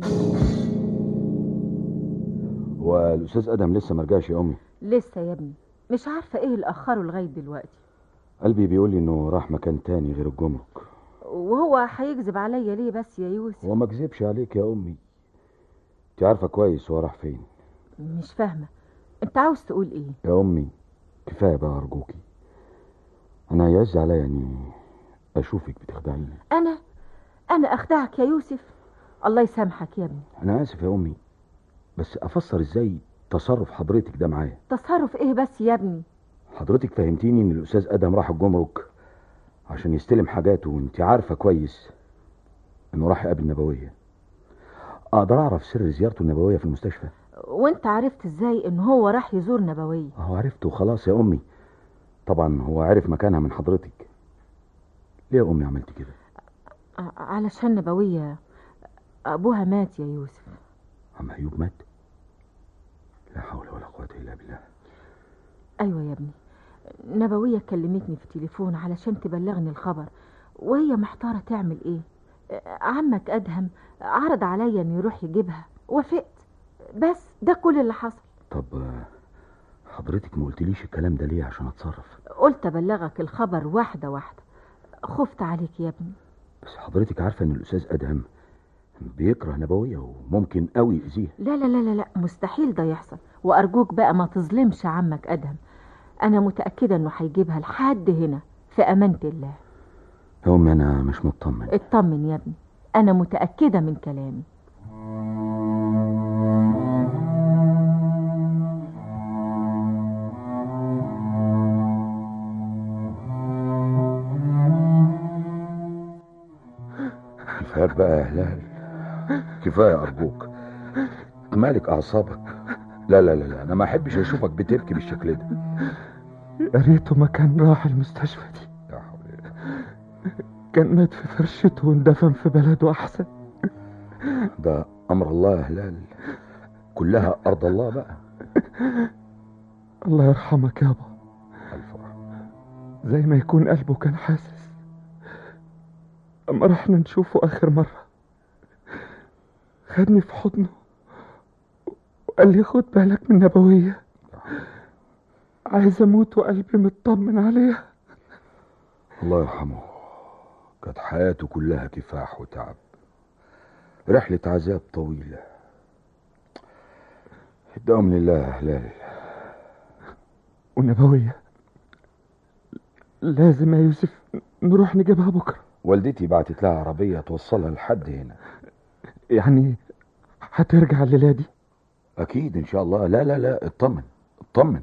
والاستاذ ادم لسه مرجعش يا امي لسه يا ابني مش عارفة ايه اللي اخره لغاية دلوقتي قلبي بيقول لي انه راح مكان تاني غير الجمرك وهو هيكذب عليا ليه بس يا يوسف هو ما كذبش عليك يا امي انت عارفه كويس هو راح فين مش فاهمة انت عاوز تقول ايه يا امي كفايه بقى ارجوكي انا يعز عليا اني اشوفك بتخدعيني انا انا اخدعك يا يوسف الله يسامحك يا ابني انا اسف يا امي بس افسر ازاي تصرف حضرتك ده معايا تصرف ايه بس يا ابني حضرتك فهمتيني ان الاستاذ ادم راح الجمرك عشان يستلم حاجاته وانت عارفه كويس انه راح يقابل نبويه اقدر اعرف سر زيارته النبويه في المستشفى وانت عرفت ازاي ان هو راح يزور نبوية اهو عرفته خلاص يا امي طبعا هو عرف مكانها من حضرتك ليه يا امي عملت كده ع- علشان نبوية ابوها مات يا يوسف عم ايوب مات لا حول ولا قوه الا بالله ايوه يا ابني نبوية كلمتني في التليفون علشان تبلغني الخبر وهي محتارة تعمل ايه عمك ادهم عرض عليا انه يروح يجيبها وافقت بس ده كل اللي حصل طب آه، حضرتك ما قلتليش الكلام ده ليه عشان اتصرف قلت ابلغك الخبر واحدة واحدة خفت عليك يا ابني بس حضرتك عارفه ان الاستاذ ادهم بيكره نبويه وممكن قوي يأذيها لا لا لا لا لا مستحيل ده يحصل وارجوك بقى ما تظلمش عمك ادهم انا متأكدة انه هيجيبها لحد هنا في امانة الله يا امي انا مش مطمن اطمن يا ابني انا متأكدة من كلامي كفايه بقى يا هلال كفايه ارجوك مالك اعصابك لا لا لا لا انا ما احبش اشوفك بتبكي بالشكل ده يا ريته ما كان راح المستشفى دي لا حول ولا كان مات في فرشته واندفن في بلده احسن ده امر الله يا هلال كلها ارض الله بقى الله يرحمك يابا الف رحمة. زي ما يكون قلبه كان حاسس اما رحنا نشوفه اخر مرة خدني في حضنه وقال لي خد بالك من نبوية عايز اموت وقلبي مطمن عليها الله يرحمه كانت حياته كلها كفاح وتعب رحلة عذاب طويلة الدوام لله يا هلال ونبوية لازم يا يوسف نروح نجيبها بكرة والدتي بعتت لها عربية توصلها لحد هنا يعني هترجع الليلة دي أكيد إن شاء الله لا لا لا اطمن اطمن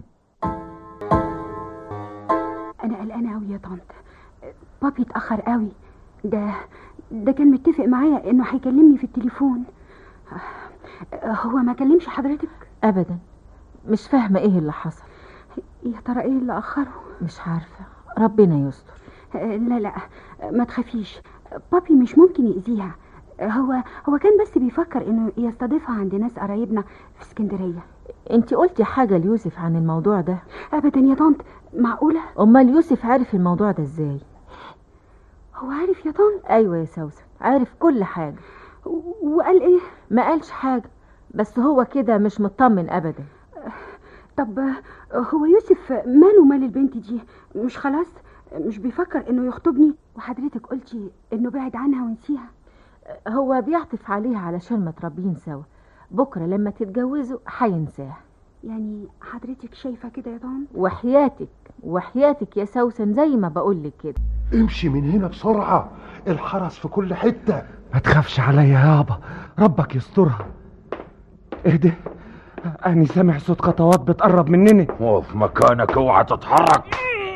انا قلقانه قوي يا طنط بابي اتاخر قوي ده ده كان متفق معايا انه هيكلمني في التليفون هو ما كلمش حضرتك ابدا مش فاهمة ايه اللي حصل يا ترى ايه اللي اخره مش عارفة ربنا يستر لا لا ما تخافيش بابي مش ممكن يأذيها هو هو كان بس بيفكر انه يستضيفها عند ناس قرايبنا في اسكندريه انت قلتي حاجة ليوسف عن الموضوع ده ابدا يا طنط معقوله امال يوسف عارف الموضوع ده ازاي هو عارف يا طنط ايوه يا سوسن عارف كل حاجة و- وقال ايه ما قالش حاجة بس هو كده مش مطمن ابدا طب هو يوسف ماله مال البنت دي مش خلاص مش بيفكر انه يخطبني وحضرتك قلتي انه بعد عنها ونسيها هو بيعطف عليها علشان متربيين سوا بكرة لما تتجوزوا هينساها يعني حضرتك شايفه كده يا طنط وحياتك وحياتك يا سوسن زي ما بقولك كده امشي من هنا بسرعة الحرس في كل حتة ما تخافش عليا يابا ربك يسترها اهدى أني سامع صوت خطوات بتقرب مننا وقف مكانك اوعى تتحرك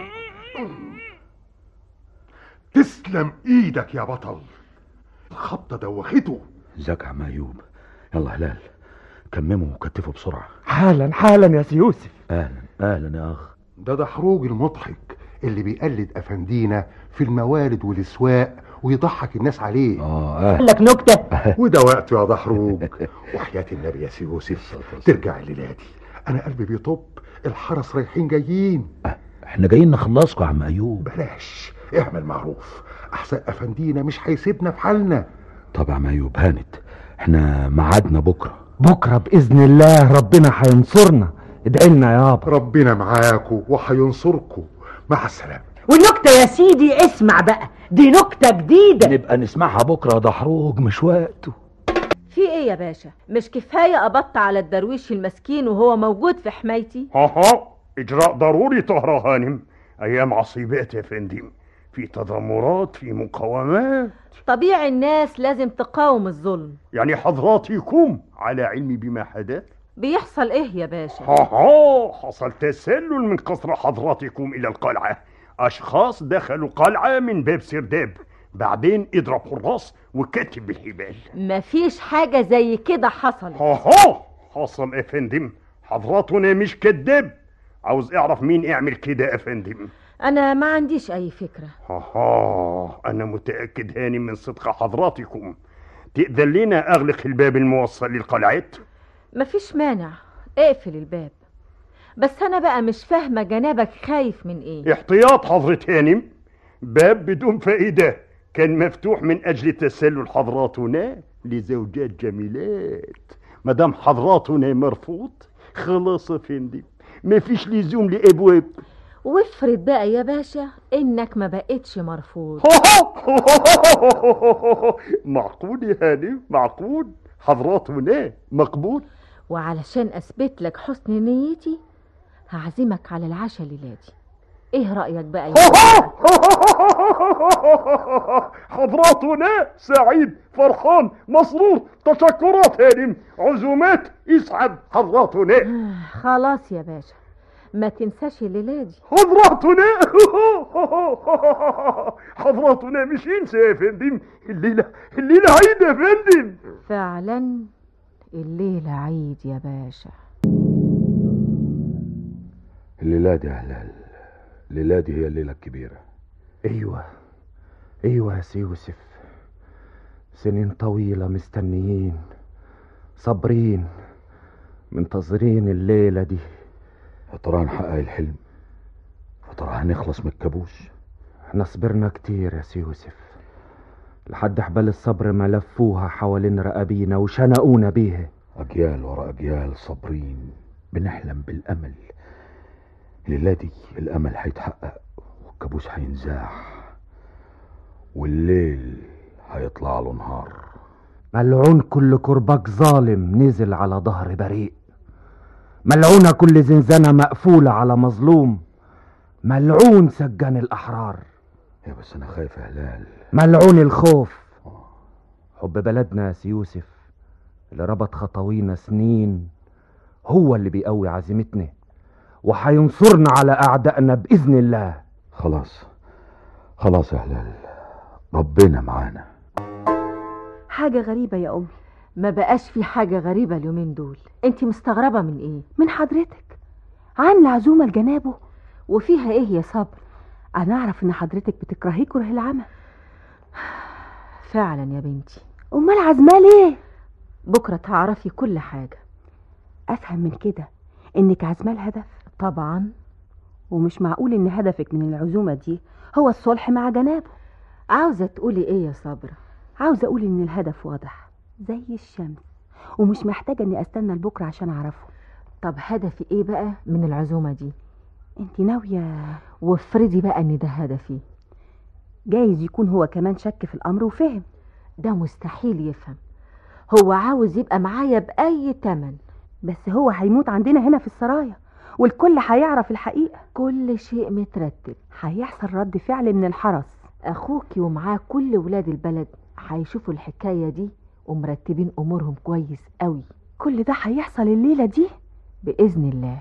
تسلم ايدك يا بطل الخبطة دوخته ازيك يا عم ايوب يلا هلال كممه وكتفه بسرعة حالا حالا يا سي يوسف اهلا اهلا يا اخ ده دحروج المضحك اللي بيقلد افندينا في الموالد والاسواق ويضحك الناس عليه اه اهلا لك نكتة وده وقته يا دحروج وحياة النبي يا سي يوسف ترجع الليلة دي انا قلبي بيطب الحرس رايحين جايين احنا جايين نخلصكم يا عم ايوب بلاش اعمل معروف احسن افندينا مش هيسيبنا في حالنا طب يا عم ايوب هانت احنا ميعادنا بكره بكرة بإذن الله ربنا هينصرنا ادعي لنا يابا ربنا معاكم وهينصركم مع السلامة والنكتة يا سيدي اسمع بقى دي نكتة جديدة نبقى نسمعها بكره يا دحروج مش وقته في ايه يا باشا مش كفاية قبضت على الدرويش المسكين وهو موجود في حمايتي ها ها إجراء ضروري طهرة هانم أيام عصيبات يا فندم في تذمرات في مقاومات طبيعي الناس لازم تقاوم الظلم يعني حضراتكم على علم بما حدث بيحصل ايه يا باشا ها ها حصل تسلل من قصر حضراتكم إلى القلعة أشخاص دخلوا قلعة من باب سرداب بعدين اضرب حراس وكتب بالحبال مفيش حاجة زي كده حصلت ها ها حصل يا فندم حضراتنا مش كذاب عاوز اعرف مين اعمل كده يا فندم انا ما عنديش اي فكرة آه أنا متأكد هاني من صدق حضراتكم تقدر لنا أغلق الباب الموصل للقلعات؟ مفيش مانع اقفل الباب بس انا بقى مش فاهمة جنابك خايف من ايه احتياط حضرة هانم باب بدون فائدة كان مفتوح من أجل تسلل حضراتنا لزوجات جميلات مدام حضراتنا مرفوض خلاص يا فندم مفيش لزوم لأبواب وافرض بقى يا باشا انك ما بقتش مرفوض معقول يا هانم معقول حضراتنا مقبول وعلشان اثبت لك حسن نيتي هعزمك على العشاء ليلادي ايه رأيك بقى يا باشا؟ حضراتنا سعيد فرحان مسرور تشكرات هانم عزومات يسعد حضراتنا خلاص يا باشا ما تنساش ليلادي حضراتنا حضراتنا مش ينسى يا فندم الليلة الليلة عيد يا فندم فعلا الليلة عيد يا باشا الليلة دي يا هلال الليلة دي هي الليلة الكبيرة ايوه ايوه يا سي يوسف سنين طويلة مستنيين صابرين منتظرين الليلة دي يا ترى هنحقق الحلم يا ترى هنخلص من الكابوس احنا صبرنا كتير يا سي يوسف لحد حبال الصبر ما لفوها حوالين رقابينا وشنقونا بيها أجيال ورا أجيال صابرين بنحلم بالأمل الليلة دي الأمل هيتحقق والكابوس هينزاح والليل هيطلع له نهار ملعون كل كرباج ظالم نزل على ظهر بريء ملعونة كل زنزانة مقفولة على مظلوم ملعون سجان الأحرار يا بس أنا خايف يا هلال ملعون الخوف حب بلدنا يا سي يوسف اللي ربط خطاوينا سنين هو اللي بيقوي عزيمتنا وهينصرنا على أعدائنا بإذن الله خلاص خلاص يا هلال ربنا معانا حاجة غريبة يا أمي ما بقاش في حاجة غريبة اليومين دول انت مستغربة من ايه من حضرتك عاملة عزومة لجنابه وفيها ايه يا صبر أنا أعرف إن حضرتك بتكرهيه كره العمى فعلا يا بنتي أمال عازماه ليه؟ بكرة تعرفي كل حاجة أفهم من كده إنك عازماه الهدف طبعا ومش معقول إن هدفك من العزومة دي هو الصلح مع جنابه عاوزة تقولي ايه يا صبرة عاوزة أقول إن الهدف واضح زي الشمس ومش محتاجة إني أستنى لبكرة عشان أعرفه طب هدفي ايه بقى من العزومة دي انت ناوية وافرضي بقى ان ده هدفي جايز يكون هو كمان شك في الأمر وفهم ده مستحيل يفهم هو عاوز يبقى معايا بأي تمن بس هو هيموت عندنا هنا في السرايا والكل هيعرف الحقيقة كل شيء مترتب هيحصل رد فعل من الحرس اخوكي ومعاه كل ولاد البلد هيشوفوا الحكاية دي ومرتبين امورهم كويس قوي كل ده هيحصل الليلة دي بإذن الله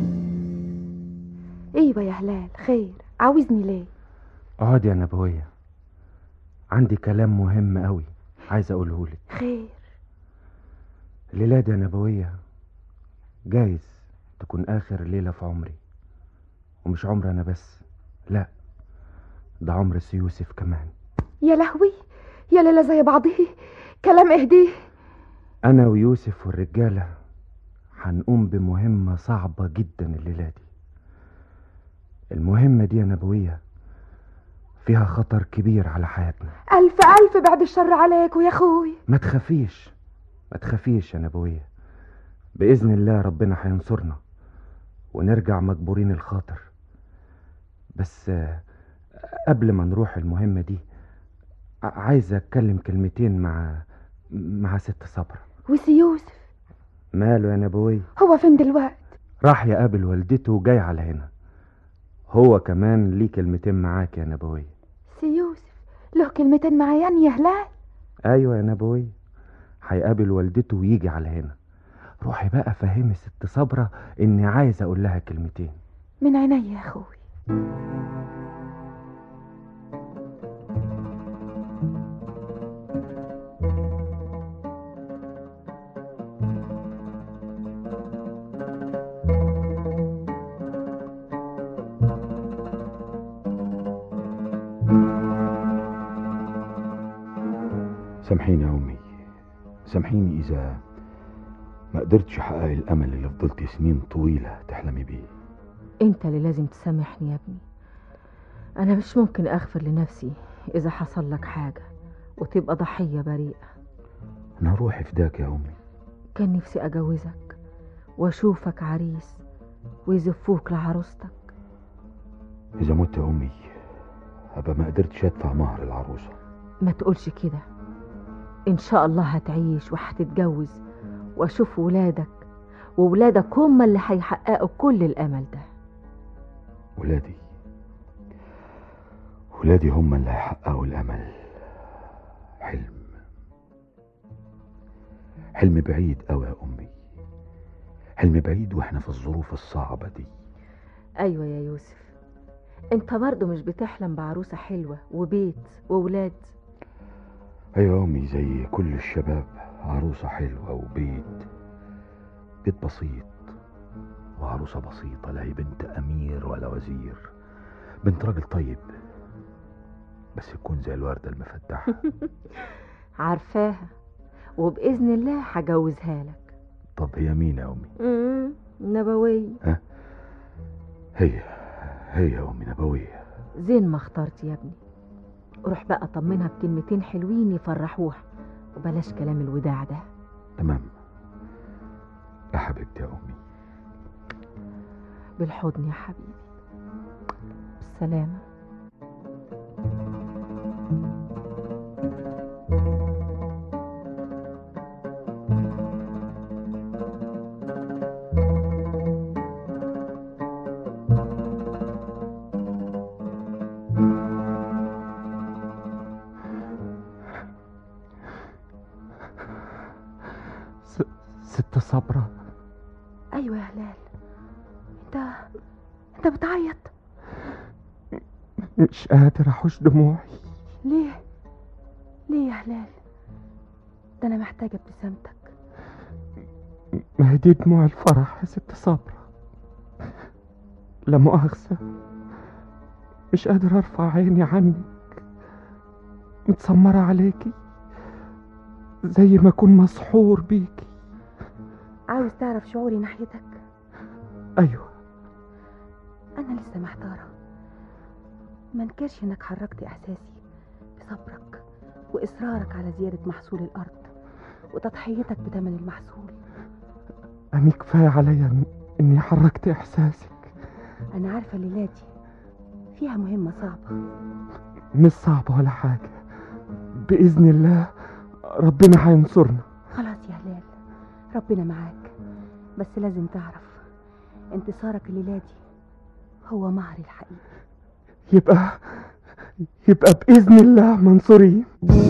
ايوه يا هلال خير عاوزني ليه اقعدي يا نبوية عندي كلام مهم قوي عايز اقوله لك خير الليلة دي يا نبوية جايز تكون آخر ليلة في عمري ومش عمر أنا بس لا ده عمر سي يوسف كمان يا لهوي يا ليلة زي بعضيه كلام اهديه أنا ويوسف والرجالة هنقوم بمهمة صعبة جدا الليلة دي المهمة دي يا نبوية فيها خطر كبير على حياتنا ألف ألف بعد الشر عليك ويا أخوي ما تخافيش ما تخافيش يا نبوية بإذن الله ربنا هينصرنا ونرجع مجبورين الخاطر بس آه، قبل ما نروح المهمة دي ع- عايز أتكلم كلمتين مع مع ست صبرا وسي يوسف ماله يا نبوية هو فين دلوقت راح يقابل والدته وجاي على هنا هو كمان ليه كلمتين معاك يا نبوية سي يوسف له كلمتين معايا يا هلال أيوة يا نبوية هيقابل والدته ويجي على هنا روحي بقى فهمي ست صبرا إني عايز أقول لها كلمتين من عيني يا أخوي سامحيني يا امي سامحيني اذا ما قدرتش احقق الامل اللي فضلت سنين طويله تحلمي بيه انت اللي لازم تسامحني يا ابني انا مش ممكن اغفر لنفسي اذا حصل لك حاجه وتبقى ضحيه بريئه انا روحي فداك يا امي كان نفسي اجوزك واشوفك عريس ويزفوك لعروستك اذا مت يا امي ابقى ما قدرتش ادفع مهر العروسه ما تقولش كده ان شاء الله هتعيش وهتتجوز واشوف ولادك وولادك هم اللي هيحققوا كل الامل ده ولادي ولادي هم اللي هيحققوا الامل حلم حلم بعيد قوي يا امي حلم بعيد واحنا في الظروف الصعبه دي ايوه يا يوسف انت برضه مش بتحلم بعروسه حلوه وبيت وولاد ايوه يا امي زي كل الشباب عروسه حلوه وبيت بيت بسيط وعروسه بسيطه لا هي بنت امير ولا وزير بنت راجل طيب بس تكون زي الورده المفتحه عارفاها وباذن الله هجوزها لك طب هي مين يا امي امم نبويه هي هي يا امي نبويه زين ما اخترت يا ابني روح بقى طمنها بكلمتين حلوين يفرحوها وبلاش كلام الوداع ده تمام يا حبيبتي يا امي بالحضن يا حبيبي بالسلامه س... ست صبرة ايوه يا هلال انت انت بتعيط مش قادر احوش دموعي ليه ليه يا هلال ده انا محتاجه ابتسامتك ما هي دي دموع الفرح يا ست صبرة لا مؤاخذة مش قادر ارفع عيني عنك متسمرة عليكي زي ما اكون مسحور بيكي عاوز تعرف شعوري ناحيتك ايوه انا لسه محتاره ما انكرش انك حركت احساسي بصبرك واصرارك على زياده محصول الارض وتضحيتك بثمن المحصول أني كفاية عليا إن- إني حركت إحساسك انا عارفه الليله دي فيها مهمه صعبه مش صعبة ولا حاجة بإذن الله ربنا هينصرنا خلاص يا هلال ربنا معاك بس لازم تعرف انتصارك الليله دي هو مهر الحقيقي يبقى يبقى بإذن الله منصورين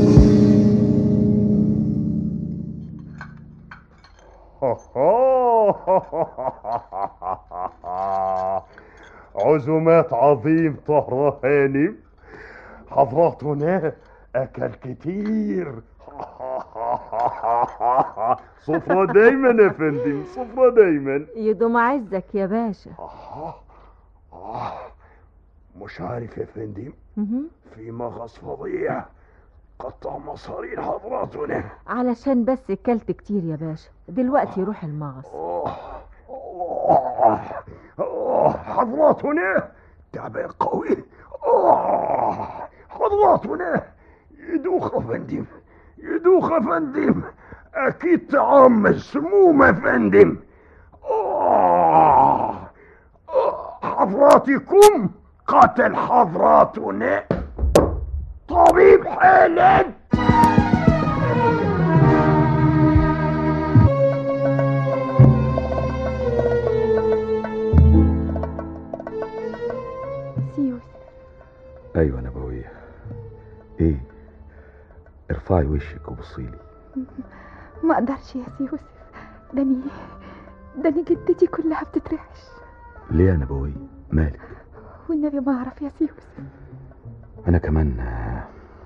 عزومات عظيم طهرة هانم حضراتنا أكل كتير صفرة دايما يا فندم صفرة دايما يدوم عزك يا باشا آه، مش عارف يا فندم مهم. في مغص فظيع قطع مصارين حضراتنا علشان بس كلت كتير يا باشا دلوقتي روح المغص آه، آه، حضراتنا تعبان قوي آه، حضراتنا يدوخ يا فندم يدوخ يا فندم أكيد طعام مسموم يا فندم آه، آه، حضراتكم قتل حضراتنا طبيب حالد سيوس ايوه نبويه ايه ارفعي وشك وبصيلي ما اقدرش يا سي يوسف داني داني جدتي كلها بتترعش ليه يا نبويه مالك والنبي ما اعرف يا سي يوسف انا كمان آه،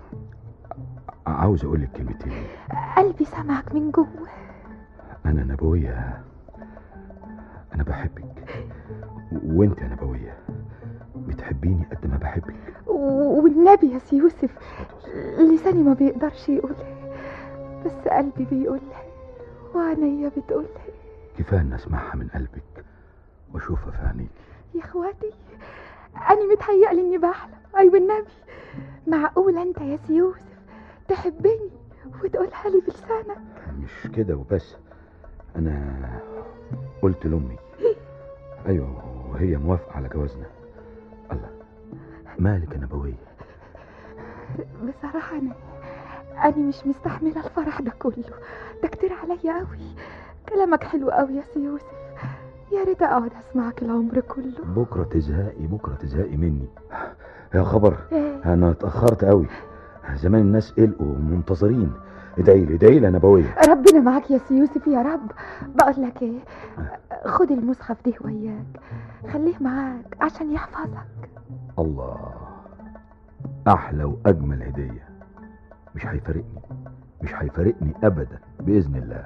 عاوز اقول لك كلمتين قلبي سامعك من جوه انا نبويه انا بحبك و- وانت يا نبويه بتحبيني قد ما بحبك و- والنبي يا سي يوسف لساني ما بيقدرش يقول بس قلبي بيقولها وعينيا بتقولها كفايه ان اسمعها من قلبك واشوفها في عينيك يا اخواتي أنا متهيألي إني بحلم أيوة النبي معقول أنت يا سي يوسف تحبني وتقولها لي بلسانك مش كده وبس انا قلت لامي ايوه وهي موافقه على جوازنا الله مالك يا نبويه بصراحة أنا أنا مش مستحملة الفرح ده كله ده كتير عليا قوي كلامك حلو قوي يا سي يوسف يا ريت أقعد أسمعك العمر كله بكره تزهقي بكره تزهقي مني يا خبر إيه؟ انا اتاخرت قوي زمان الناس قلقوا منتظرين ادعي لي ادعي لي يا نبويه ربنا معاك يا سي يوسف يا رب بقول لك ايه خد المصحف ده وياك خليه معاك عشان يحفظك الله احلى واجمل هديه مش هيفارقني مش هيفارقني ابدا باذن الله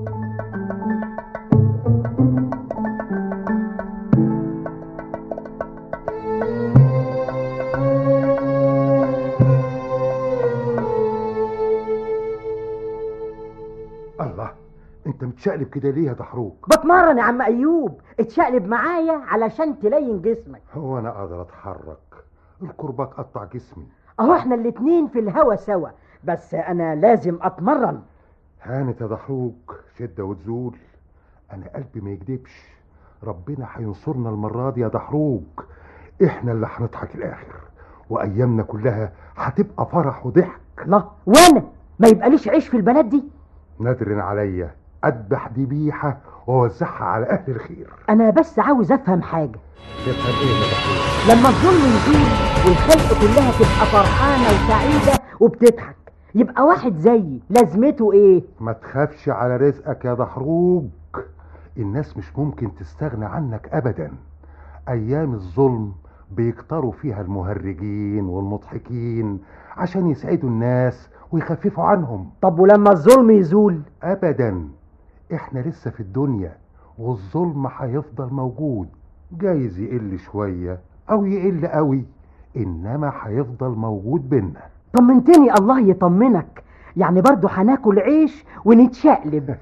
الله انت متشقلب كده ليه يا دحروك بتمرن يا عم ايوب اتشقلب معايا علشان تلين جسمك هو انا قادر اتحرك الكرباج قطع جسمي اهو احنا الاتنين في الهوا سوا بس انا لازم اتمرن هانت يا دحروك شدة وتزول انا قلبي ما يكدبش ربنا هينصرنا المرة دي يا دحروك احنا اللي هنضحك الاخر وايامنا كلها هتبقى فرح وضحك لا وانا ما يبقاليش عيش في البنات دي نادر عليا اذبح ذبيحة واوزعها على اهل الخير انا بس عاوز افهم حاجه تفهم ايه يا دحروك لما الظلم يزول والخلق كلها تبقى فرحانه وسعيده وبتضحك يبقى واحد زيي لازمته ايه ما تخافش على رزقك يا دحروج الناس مش ممكن تستغنى عنك ابدا ايام الظلم بيكتروا فيها المهرجين والمضحكين عشان يسعدوا الناس ويخففوا عنهم طب ولما الظلم يزول ابدا احنا لسه في الدنيا والظلم هيفضل موجود جايز يقل شوية او يقل قوي انما هيفضل موجود بينا طمنتني الله يطمنك يعني برضو هناكل عيش ونتشقلب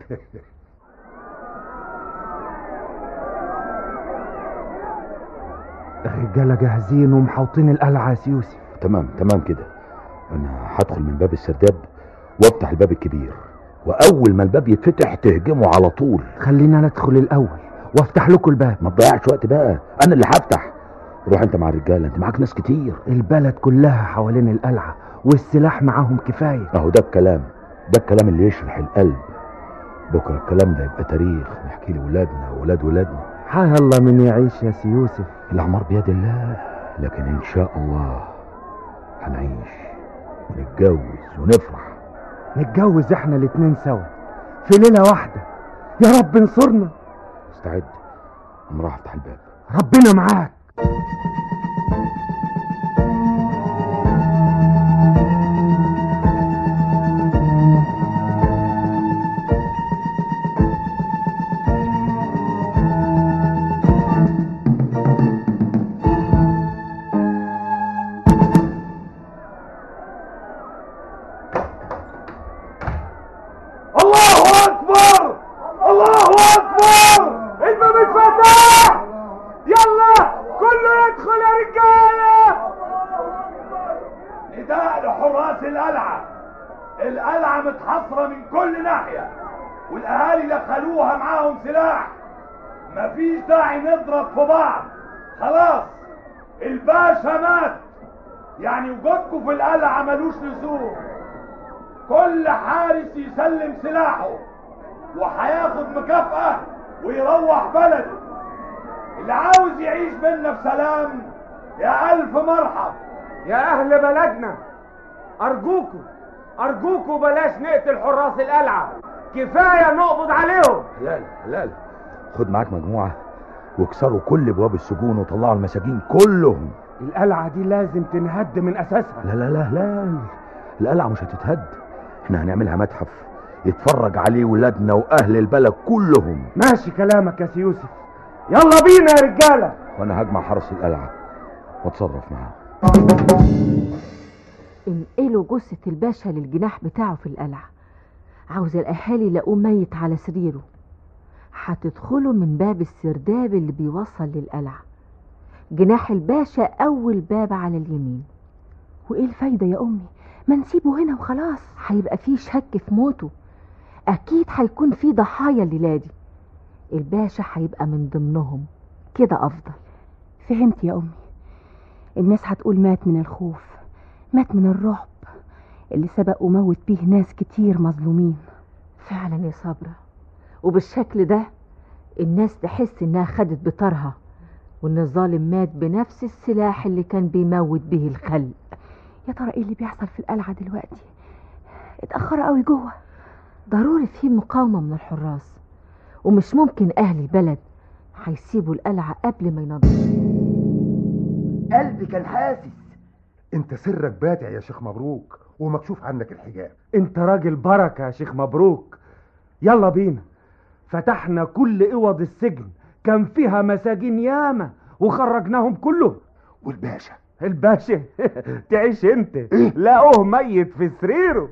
الرجاله جاهزين ومحوطين القلعه يا سي يوسف تمام تمام كده انا هدخل من باب السرداب وافتح الباب الكبير واول ما الباب يتفتح تهجموا على طول خلينا ندخل الاول وافتح لكم الباب ما تضيعش وقت بقى انا اللي هفتح روح انت مع الرجاله انت معاك ناس كتير البلد كلها حوالين القلعه والسلاح معاهم كفايه اهو ده الكلام ده الكلام اللي يشرح القلب بكره الكلام ده يبقى تاريخ نحكي لولادنا وولاد ولادنا حي الله من يعيش يا سي يوسف الاعمار بيد الله لكن ان شاء الله هنعيش ونتجوز ونفرح نتجوز احنا الاتنين سوا في ليله واحده يا رب انصرنا استعد انا راح افتح الباب ربنا معاك الله اكبر الله اكبر الباب اتفتح يلا كله يدخل يا رجاله نداء لحراس القلعه القلعه متحصره من كل ناحيه والاهالي دخلوها معاهم سلاح مفيش داعي نضرب في بعض خلاص الباشا مات يعني وجودكم في القلعه ملوش لزوم كل حارس يسلم سلاحه وهياخد مكافأة ويروح بلده اللي عاوز يعيش بينا بسلام يا ألف مرحب يا أهل بلدنا أرجوكوا أرجوكوا بلاش نقتل حراس القلعة كفاية نقبض عليهم هلال هلال خد معاك مجموعة واكسروا كل ابواب السجون وطلعوا المساجين كلهم القلعه دي لازم تنهد من اساسها لا لا لا لا القلعة مش هتتهد احنا هنعملها متحف يتفرج عليه ولادنا واهل البلد كلهم ماشي كلامك يا سي يوسف يلا بينا يا رجاله وانا هجمع حرس القلعة واتصرف معاه انقلوا جثة الباشا للجناح بتاعه في القلعة عاوز الأهالي لقوه ميت على سريره هتدخلوا من باب السرداب اللي بيوصل للقلعة جناح الباشا أول باب على اليمين وايه الفايدة يا امي ما نسيبه هنا وخلاص هيبقى فيه شك في موته أكيد هيكون فيه ضحايا الليلة دي الباشا هيبقى من ضمنهم كده أفضل فهمت يا امي الناس هتقول مات من الخوف مات من الرعب اللي سبق وموت بيه ناس كتير مظلومين فعلا يا صبرة وبالشكل ده الناس تحس انها خدت بطارها وان الظالم مات بنفس السلاح اللي كان بيموت به الخلق يا ترى ايه اللي بيحصل في القلعة دلوقتي اتأخر قوي جوه ضروري في مقاومة من الحراس ومش ممكن أهل البلد هيسيبوا القلعة قبل ما ينضفوا قلبي كان حاسس انت سرك بادع يا شيخ مبروك ومكشوف عنك الحجاب انت راجل بركة يا شيخ مبروك يلا بينا فتحنا كل اوض السجن كان فيها مساجين ياما وخرجناهم كلهم والباشا الباشا تعيش انت لقوه ميت في سريره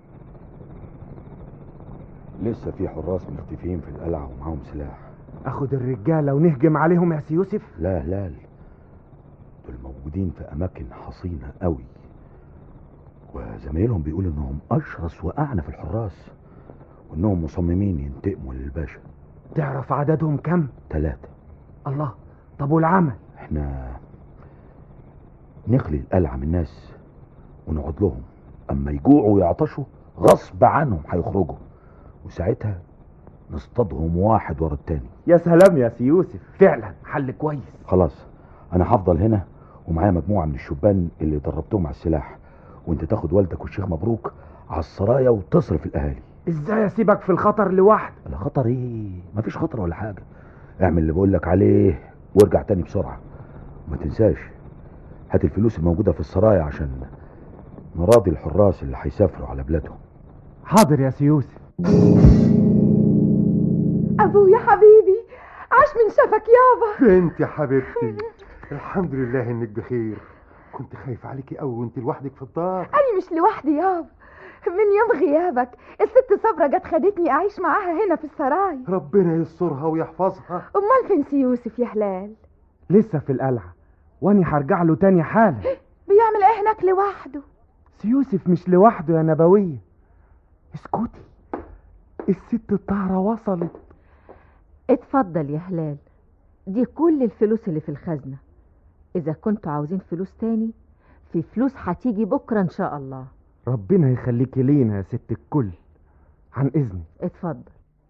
لسه في حراس مختفيين في القلعة ومعاهم سلاح اخد الرجالة ونهجم عليهم يا سي يوسف لا لا دول موجودين في أماكن حصينة قوي وزمايلهم بيقولوا إنهم أشرس وأعنف الحراس وإنهم مصممين ينتقموا للباشا تعرف عددهم كم ثلاثة الله طب والعمل احنا نخلي القلعة من الناس ونقعد لهم أما يجوعوا ويعطشوا غصب عنهم هيخرجوا وساعتها نصطادهم واحد ورا التاني يا سلام يا سي يوسف فعلا حل كويس خلاص انا هفضل هنا ومعايا مجموعه من الشبان اللي دربتهم على السلاح وانت تاخد والدك والشيخ مبروك على السرايا وتصرف الاهالي ازاي اسيبك في الخطر لوحدك لا خطر ايه مفيش خطر ولا حاجه اعمل اللي بقولك عليه وارجع تاني بسرعه وما تنساش هات الفلوس الموجوده في السرايا عشان نراضي الحراس اللي هيسافروا على بلادهم حاضر يا سي يوسف ابويا حبيبي عاش من شافك يابا بنت يا حبيبتي الحمد لله انك بخير كنت خايف عليكي قوي وانت لوحدك في الدار انا مش لوحدي يابا من يوم غيابك الست صبرة جت خدتني اعيش معاها هنا في السراي ربنا يسترها ويحفظها امال فين سي يوسف يا هلال لسه في القلعة واني هرجع له تاني حالا بيعمل ايه هناك لوحده سي يوسف مش لوحده يا نبوية اسكتي الست الطاهرة وصلت اتفضل يا هلال دي كل الفلوس اللي في الخزنة إذا كنتوا عاوزين فلوس تاني في فلوس هتيجي بكرة إن شاء الله ربنا يخليكي لينا يا ست الكل عن إذني اتفضل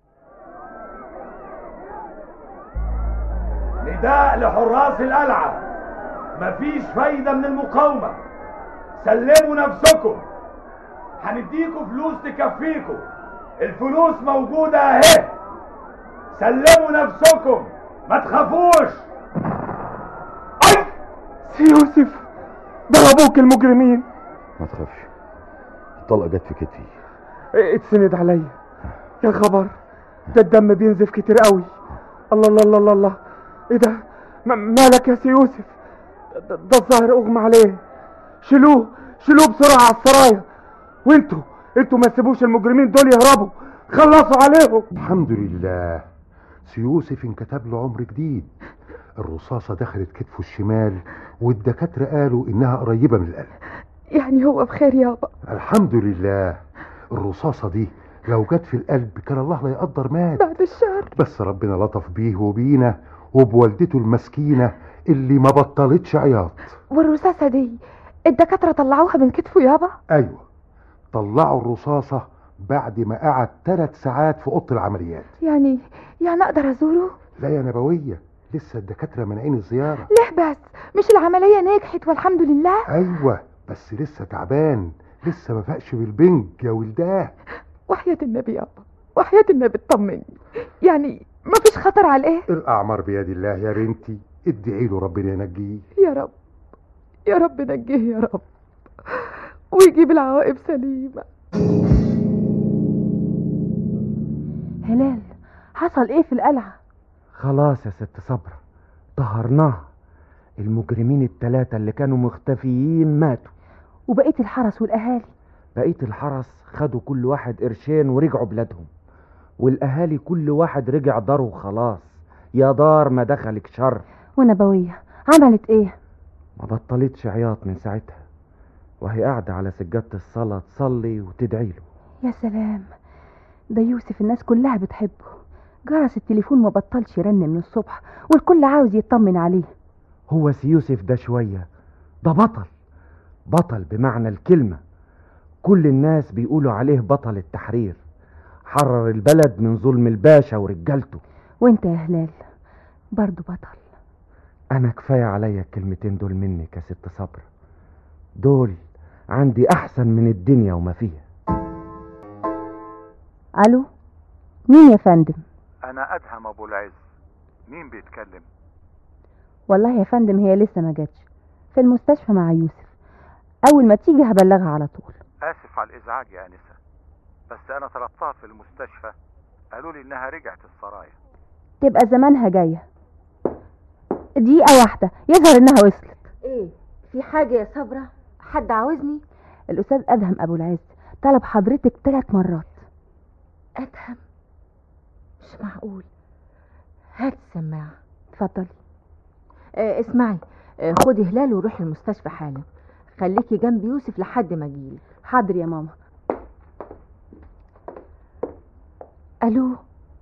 نداء لحراس القلعة مفيش فايدة من المقاومة سلموا نفسكم هنديكوا فلوس تكفيكوا الفلوس موجودة اهي سلموا نفسكم ما تخافوش سي يوسف ضربوك المجرمين ما تخافش الطلقه جت في كتفي اتسند عليا يا خبر ده الدم بينزف كتير قوي الله الله الله الله, الله. ايه ده م- مالك يا سي يوسف ده, ده الظاهر اغمى عليه شيلوه شيلوه بسرعه على السرايا وانتوا انتوا ما تسيبوش المجرمين دول يهربوا خلصوا عليهم الحمد لله سي يوسف انكتب له عمر جديد الرصاصة دخلت كتفه الشمال والدكاترة قالوا إنها قريبة من القلب يعني هو بخير يابا الحمد لله الرصاصة دي لو جت في القلب كان الله لا يقدر مات بعد الشر بس ربنا لطف بيه وبينا وبوالدته المسكينة اللي ما بطلتش عياط والرصاصة دي الدكاترة طلعوها من كتفه يابا أيوة طلعوا الرصاصة بعد ما قعد ثلاث ساعات في أوضة العمليات يعني يعني اقدر ازوره لا يا نبوية لسه الدكاترة مانعين الزيارة ليه بس مش العملية نجحت والحمد لله أيوة بس لسه تعبان لسه ما فاقش بالبنج يا ولداه وحياة النبي يابا وحياة النبي اطمني يعني مفيش خطر عليه الأعمار بيد الله يا بنتي ادعي له ربنا ينجيه يا رب يا رب نجيه يا رب ويجيب العواقب سليمة هلال حصل ايه في القلعة خلاص يا ست صبرة طهرناها المجرمين التلاتة اللي كانوا مختفيين ماتوا وبقية الحرس والأهالي بقية الحرس خدوا كل واحد قرشين ورجعوا بلادهم والأهالي كل واحد رجع داره وخلاص يا دار ما دخلك شر ونبوية عملت ايه ما بطلتش عياط من ساعتها وهي قاعدة على سجادة الصلاة تصلي وتدعي له يا سلام ده يوسف الناس كلها بتحبه جرس التليفون ما بطلش يرن من الصبح والكل عاوز يطمن عليه هو سي يوسف ده شوية ده بطل بطل بمعنى الكلمة كل الناس بيقولوا عليه بطل التحرير حرر البلد من ظلم الباشا ورجالته وانت يا هلال برضو بطل أنا كفاية عليا الكلمتين دول منك يا ست صبر دول عندي أحسن من الدنيا وما فيها الو مين يا فندم انا ادهم ابو العز مين بيتكلم والله يا فندم هي لسه ما جاتش في المستشفى مع يوسف اول ما تيجي هبلغها على طول اسف على الازعاج يا انسه بس انا طلبتها في المستشفى قالوا لي انها رجعت السرايا تبقى زمانها جايه دقيقه واحده يظهر انها وصلت ايه في حاجة يا صبرة حد عاوزني الاستاذ ادهم ابو العز طلب حضرتك ثلاث مرات ادهم مش معقول هات السماعة اتفضلي اه اسمعي اه خدي هلال وروحي المستشفى حالا خليكي جنب يوسف لحد ما اجيلك حاضر يا ماما الو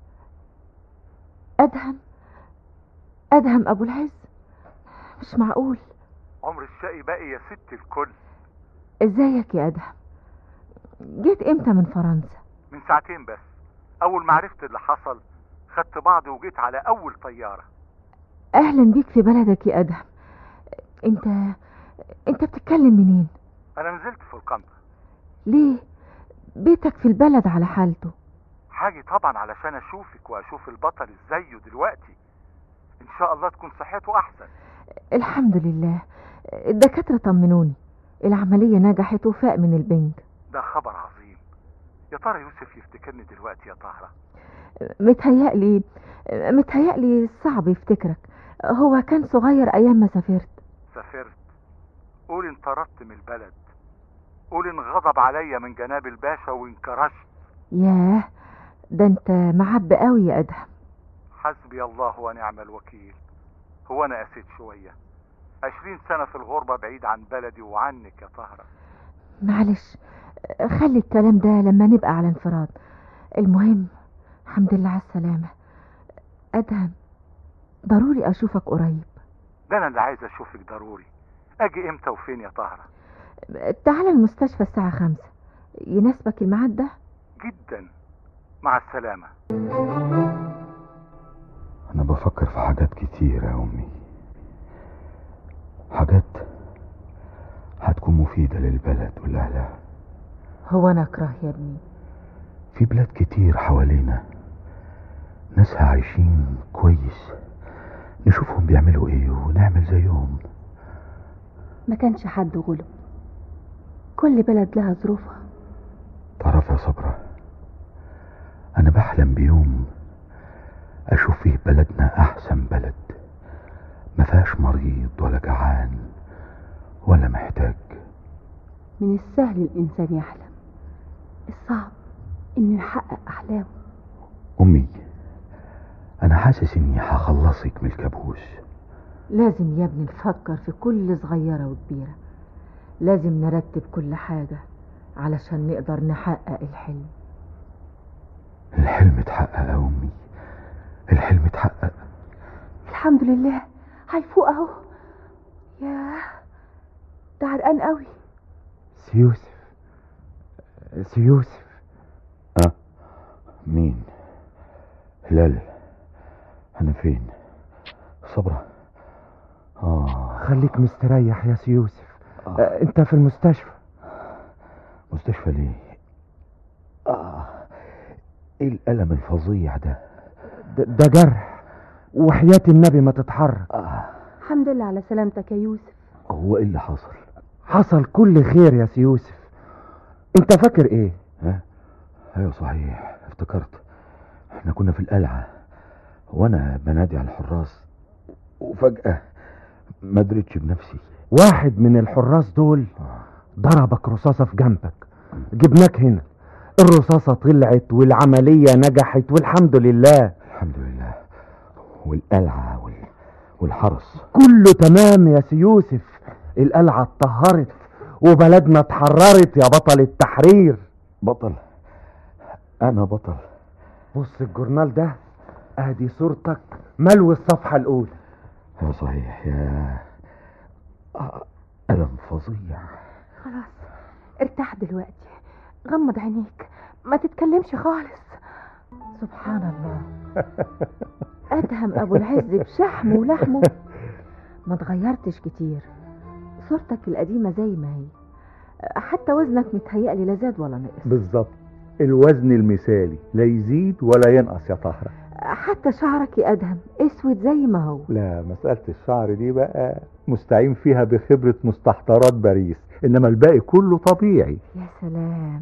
ادهم ادهم ابو العز مش معقول عمر الشقي باقي يا ست الكل ازيك يا ادهم جيت امتى من فرنسا من ساعتين بس اول ما عرفت اللي حصل خدت بعضي وجيت على اول طيارة اهلا بيك في بلدك يا ادهم انت انت بتتكلم منين انا نزلت في القنطة ليه بيتك في البلد على حالته حاجي طبعا علشان اشوفك واشوف البطل ازايه دلوقتي ان شاء الله تكون صحته احسن الحمد لله الدكاترة طمنوني العملية نجحت وفاق من البنج ده خبر عظيم يا ترى يوسف يفتكرني دلوقتي يا طهرة متهيألي متهيألي صعب يفتكرك هو كان صغير أيام ما سافرت سافرت قول انطردت من البلد قول انغضب عليا من جناب الباشا وانكرشت ياه ده انت معب قوي يا أدهم حسبي الله ونعم الوكيل هو انا قسيت شوية عشرين سنة في الغربة بعيد عن بلدي وعنك يا طهرة معلش خلي الكلام ده لما نبقى على انفراد المهم الحمد لله على السلامة أدهم ضروري أشوفك قريب ده انا اللي عايز اشوفك ضروري اجي امتى وفين يا طهرة تعال المستشفى الساعة خمسة يناسبك الميعاد ده جدا مع السلامة أنا بفكر في حاجات كتيرة يا أمي حاجات هتكون مفيدة للبلد ولأهلها هو أنا أكره يا ابني في بلاد كتير حوالينا ناسها عايشين كويس نشوفهم بيعملوا ايه ونعمل زيهم ما كانش حد غلب كل بلد لها ظروفها تعرف يا صبرة أنا بحلم بيوم أشوف فيه بلدنا أحسن بلد ما فيهاش مريض ولا جعان ولا محتاج من السهل الإنسان يحلم الصعب إنه يحقق أحلامه أمي أنا حاسس إني هخلصك من الكابوس لازم يا ابني نفكر في كل صغيرة وكبيرة لازم نرتب كل حاجة علشان نقدر نحقق الحلم الحلم اتحقق يا أمي الحلم اتحقق الحمد لله هيفوق أهو ياه ده عرقان قوي سي يوسف سي يوسف أه مين هلال أنا فين صبرة آه خليك مستريح يا سي يوسف آه. آه انت في المستشفى مستشفى ليه آه ايه الألم الفظيع ده ده, ده جرح وحياة النبي ما تتحرك آه. الحمد لله على سلامتك يا يوسف هو ايه اللي حصل حصل كل خير يا سي يوسف انت فاكر ايه ها ايوه صحيح افتكرت احنا كنا في القلعة وانا بنادي على الحراس وفجأة ما دريتش بنفسي واحد من الحراس دول ضربك رصاصة في جنبك جبناك هنا الرصاصة طلعت والعملية نجحت والحمد لله الحمد لله والقلعة وال... والحرس كله تمام يا سي يوسف القلعة اتطهرت وبلدنا اتحررت يا بطل التحرير بطل انا بطل بص الجورنال ده ادي صورتك ملو الصفحة الاولى يا صحيح يا آه، ألم فظيع خلاص ارتاح دلوقتي غمض عينيك ما تتكلمش خالص سبحان الله ادهم ابو العز بشحمه ولحمه ما اتغيرتش كتير صورتك القديمه زي ما هي حتى وزنك متهيألي لا زاد ولا نقص بالظبط الوزن المثالي لا يزيد ولا ينقص يا طهرة حتى شعرك يا ادهم اسود زي ما هو لا مسألة الشعر دي بقى مستعين فيها بخبرة مستحضرات باريس إنما الباقي كله طبيعي يا سلام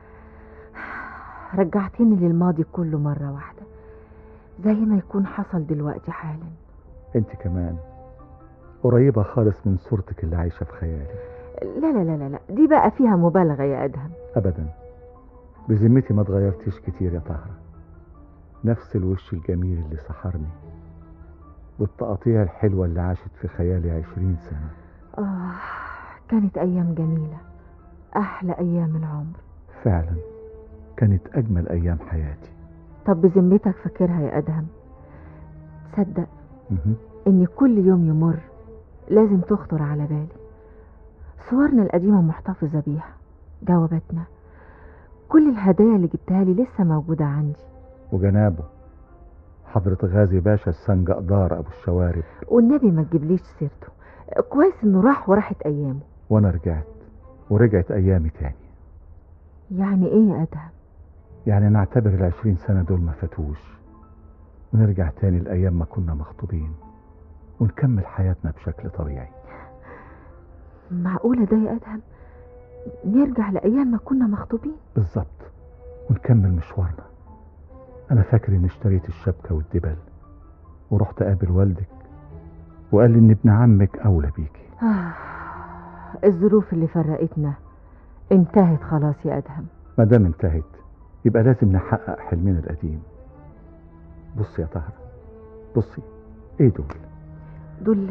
رجعتني للماضي كله مرة واحدة زي ما يكون حصل دلوقتي حالا انت كمان قريبة خالص من صورتك اللي عايشة في خيالي لا لا لا لا لا دي بقى فيها مبالغة يا أدهم أبدا بذمتي ما اتغيرتيش كتير يا طهرة نفس الوش الجميل اللي سحرني والتقاطيع الحلوة اللي عاشت في خيالي عشرين سنة آه كانت أيام جميلة أحلى أيام العمر فعلا كانت أجمل أيام حياتي طب بذمتك فاكرها يا أدهم تصدق مهم. إن كل يوم يمر لازم تخطر على بالي صورنا القديمة محتفظة بيها جواباتنا كل الهدايا اللي جبتها لي لسه موجودة عندي وجنابه حضرة غازي باشا السنجقدار أبو الشوارب والنبي ما تجيبليش سيرته كويس إنه راح وراحت أيامه وأنا رجعت ورجعت أيامي تاني يعني إيه يا أدهم يعني نعتبر العشرين سنة دول ما فاتوش ونرجع تاني لأيام ما كنا مخطوبين ونكمل حياتنا بشكل طبيعي معقولة ده يا أدهم نرجع لأيام ما كنا مخطوبين بالظبط ونكمل مشوارنا أنا فاكر إني اشتريت الشبكة والدبل ورحت أقابل والدك وقال لي إن ابن عمك أولى بيكي آه الظروف اللي فرقتنا انتهت خلاص يا أدهم ما دام انتهت يبقى لازم نحقق حلمنا القديم بصي يا طهر بصي ايه دول دول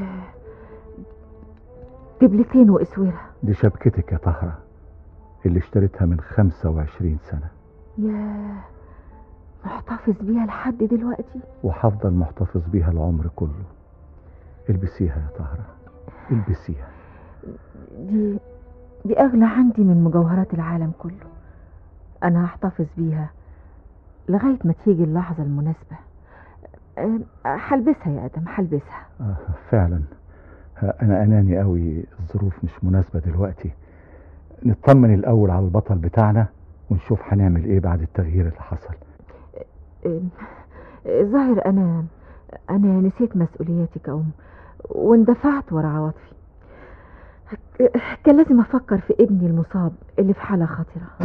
دبلتين وإسورة دي شبكتك يا طهرة اللي اشتريتها من خمسة وعشرين سنة يا محتفظ بيها لحد دلوقتي وهفضل محتفظ بيها العمر كله البسيها يا طهرة البسيها دي دي أغلى عندي من مجوهرات العالم كله أنا هحتفظ بيها لغاية ما تيجي اللحظة المناسبة أه، هلبسها يا آدم هلبسها آه فعلا ها، أنا أناني قوي الظروف مش مناسبة دلوقتي نطمن الأول على البطل بتاعنا ونشوف هنعمل إيه بعد التغيير اللي حصل أه، أه، ظاهر أنا أنا نسيت مسؤولياتي كأم واندفعت ورا عواطفي أه، كان لازم أفكر في ابني المصاب اللي في حالة خطرة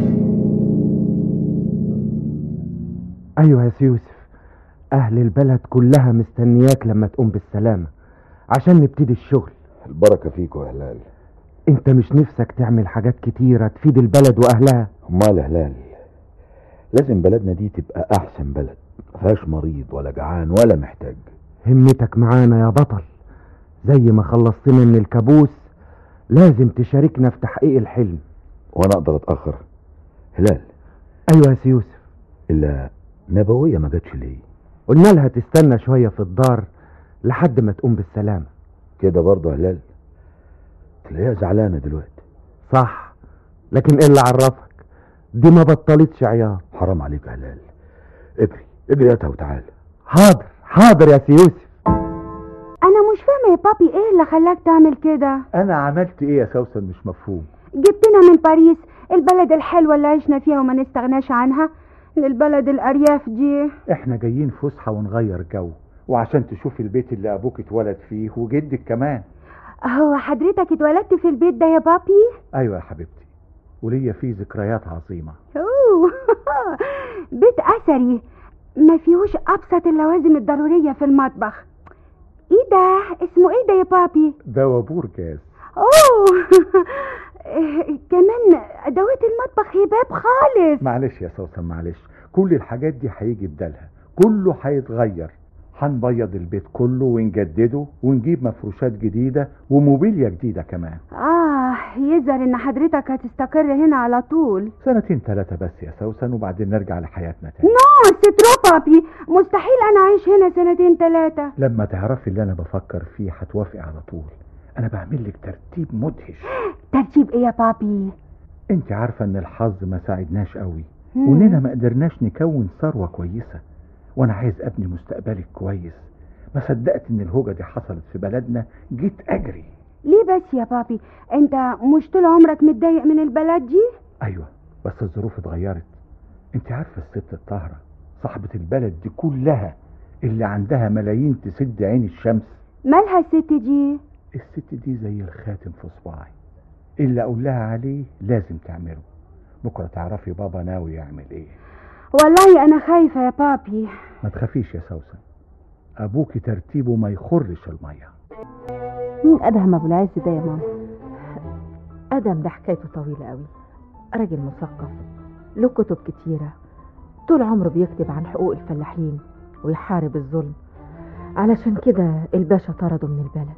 ايوه يا سي يوسف اهل البلد كلها مستنياك لما تقوم بالسلامة عشان نبتدي الشغل البركة فيكوا يا هلال انت مش نفسك تعمل حاجات كتيرة تفيد البلد واهلها امال هلال لازم بلدنا دي تبقى احسن بلد مفيهاش مريض ولا جعان ولا محتاج همتك معانا يا بطل زي ما خلصتنا من الكابوس لازم تشاركنا في تحقيق الحلم وانا اقدر اتاخر هلال ايوه يا سي يوسف الا نبوية ما جاتش ليه قلنا لها تستنى شوية في الدار لحد ما تقوم بالسلامة كده برضه هلال تلاقيها زعلانة دلوقتي صح لكن ايه اللي عرفك دي ما بطلتش عياط حرام عليك يا هلال اجري اجري هاتها وتعالى حاضر حاضر يا سي يوسف انا مش فاهمه يا بابي ايه اللي خلاك تعمل كده أنا عملت إيه يا سوسن مش مفهوم جبتنا من باريس البلد الحلوه اللي عشنا فيها وما نستغناش عنها للبلد الارياف دي إحنا جايين فسحة ونغير جو وعشان تشوفي البيت اللي أبوك اتولد فيه وجدك كمان هو حضرتك اتولدت في البيت ده يا بابي أيوة يا حبيبتي وليا فيه ذكريات عظيمة أوه. بيت اثري ما فيهوش ابسط اللوازم الضروريه في المطبخ ايه ده اسمه ايه ده يا بابي ده وابور جاز اوه إيه، كمان ادوات المطبخ هباب خالص معلش يا سوسن معلش كل الحاجات دي هيجي بدالها كله هيتغير هنبيض البيت كله ونجدده ونجيب مفروشات جديدة وموبيليا جديدة كمان اه يظهر ان حضرتك هتستقر هنا على طول سنتين ثلاثة بس يا سوسن وبعدين نرجع لحياتنا تاني نو سترو بابي مستحيل انا اعيش هنا سنتين ثلاثة لما تعرفي اللي انا بفكر فيه هتوافقي على طول انا بعمل لك ترتيب مدهش ترتيب ايه يا بابي انت عارفة ان الحظ ما ساعدناش قوي مم. واننا ما قدرناش نكون ثروة كويسة وانا عايز ابني مستقبلك كويس ما صدقت ان الهوجة دي حصلت في بلدنا جيت اجري ليه بس يا بابي انت مش طول عمرك متضايق من البلد دي ايوه بس الظروف اتغيرت انت عارفة الست الطاهرة صاحبة البلد دي كلها اللي عندها ملايين تسد عين الشمس مالها الست دي الست دي زي الخاتم في صباعي اللي اقول لها عليه لازم تعمله بكرة تعرفي بابا ناوي يعمل ايه والله انا خايفة يا بابي ما تخافيش يا سوسن ابوكي ترتيبه ما يخرش الميه مين ادهم ابو العز ده يا ماما ادم ده حكايته طويله قوي راجل مثقف له كتب كتيره طول عمره بيكتب عن حقوق الفلاحين ويحارب الظلم علشان كده الباشا طرده من البلد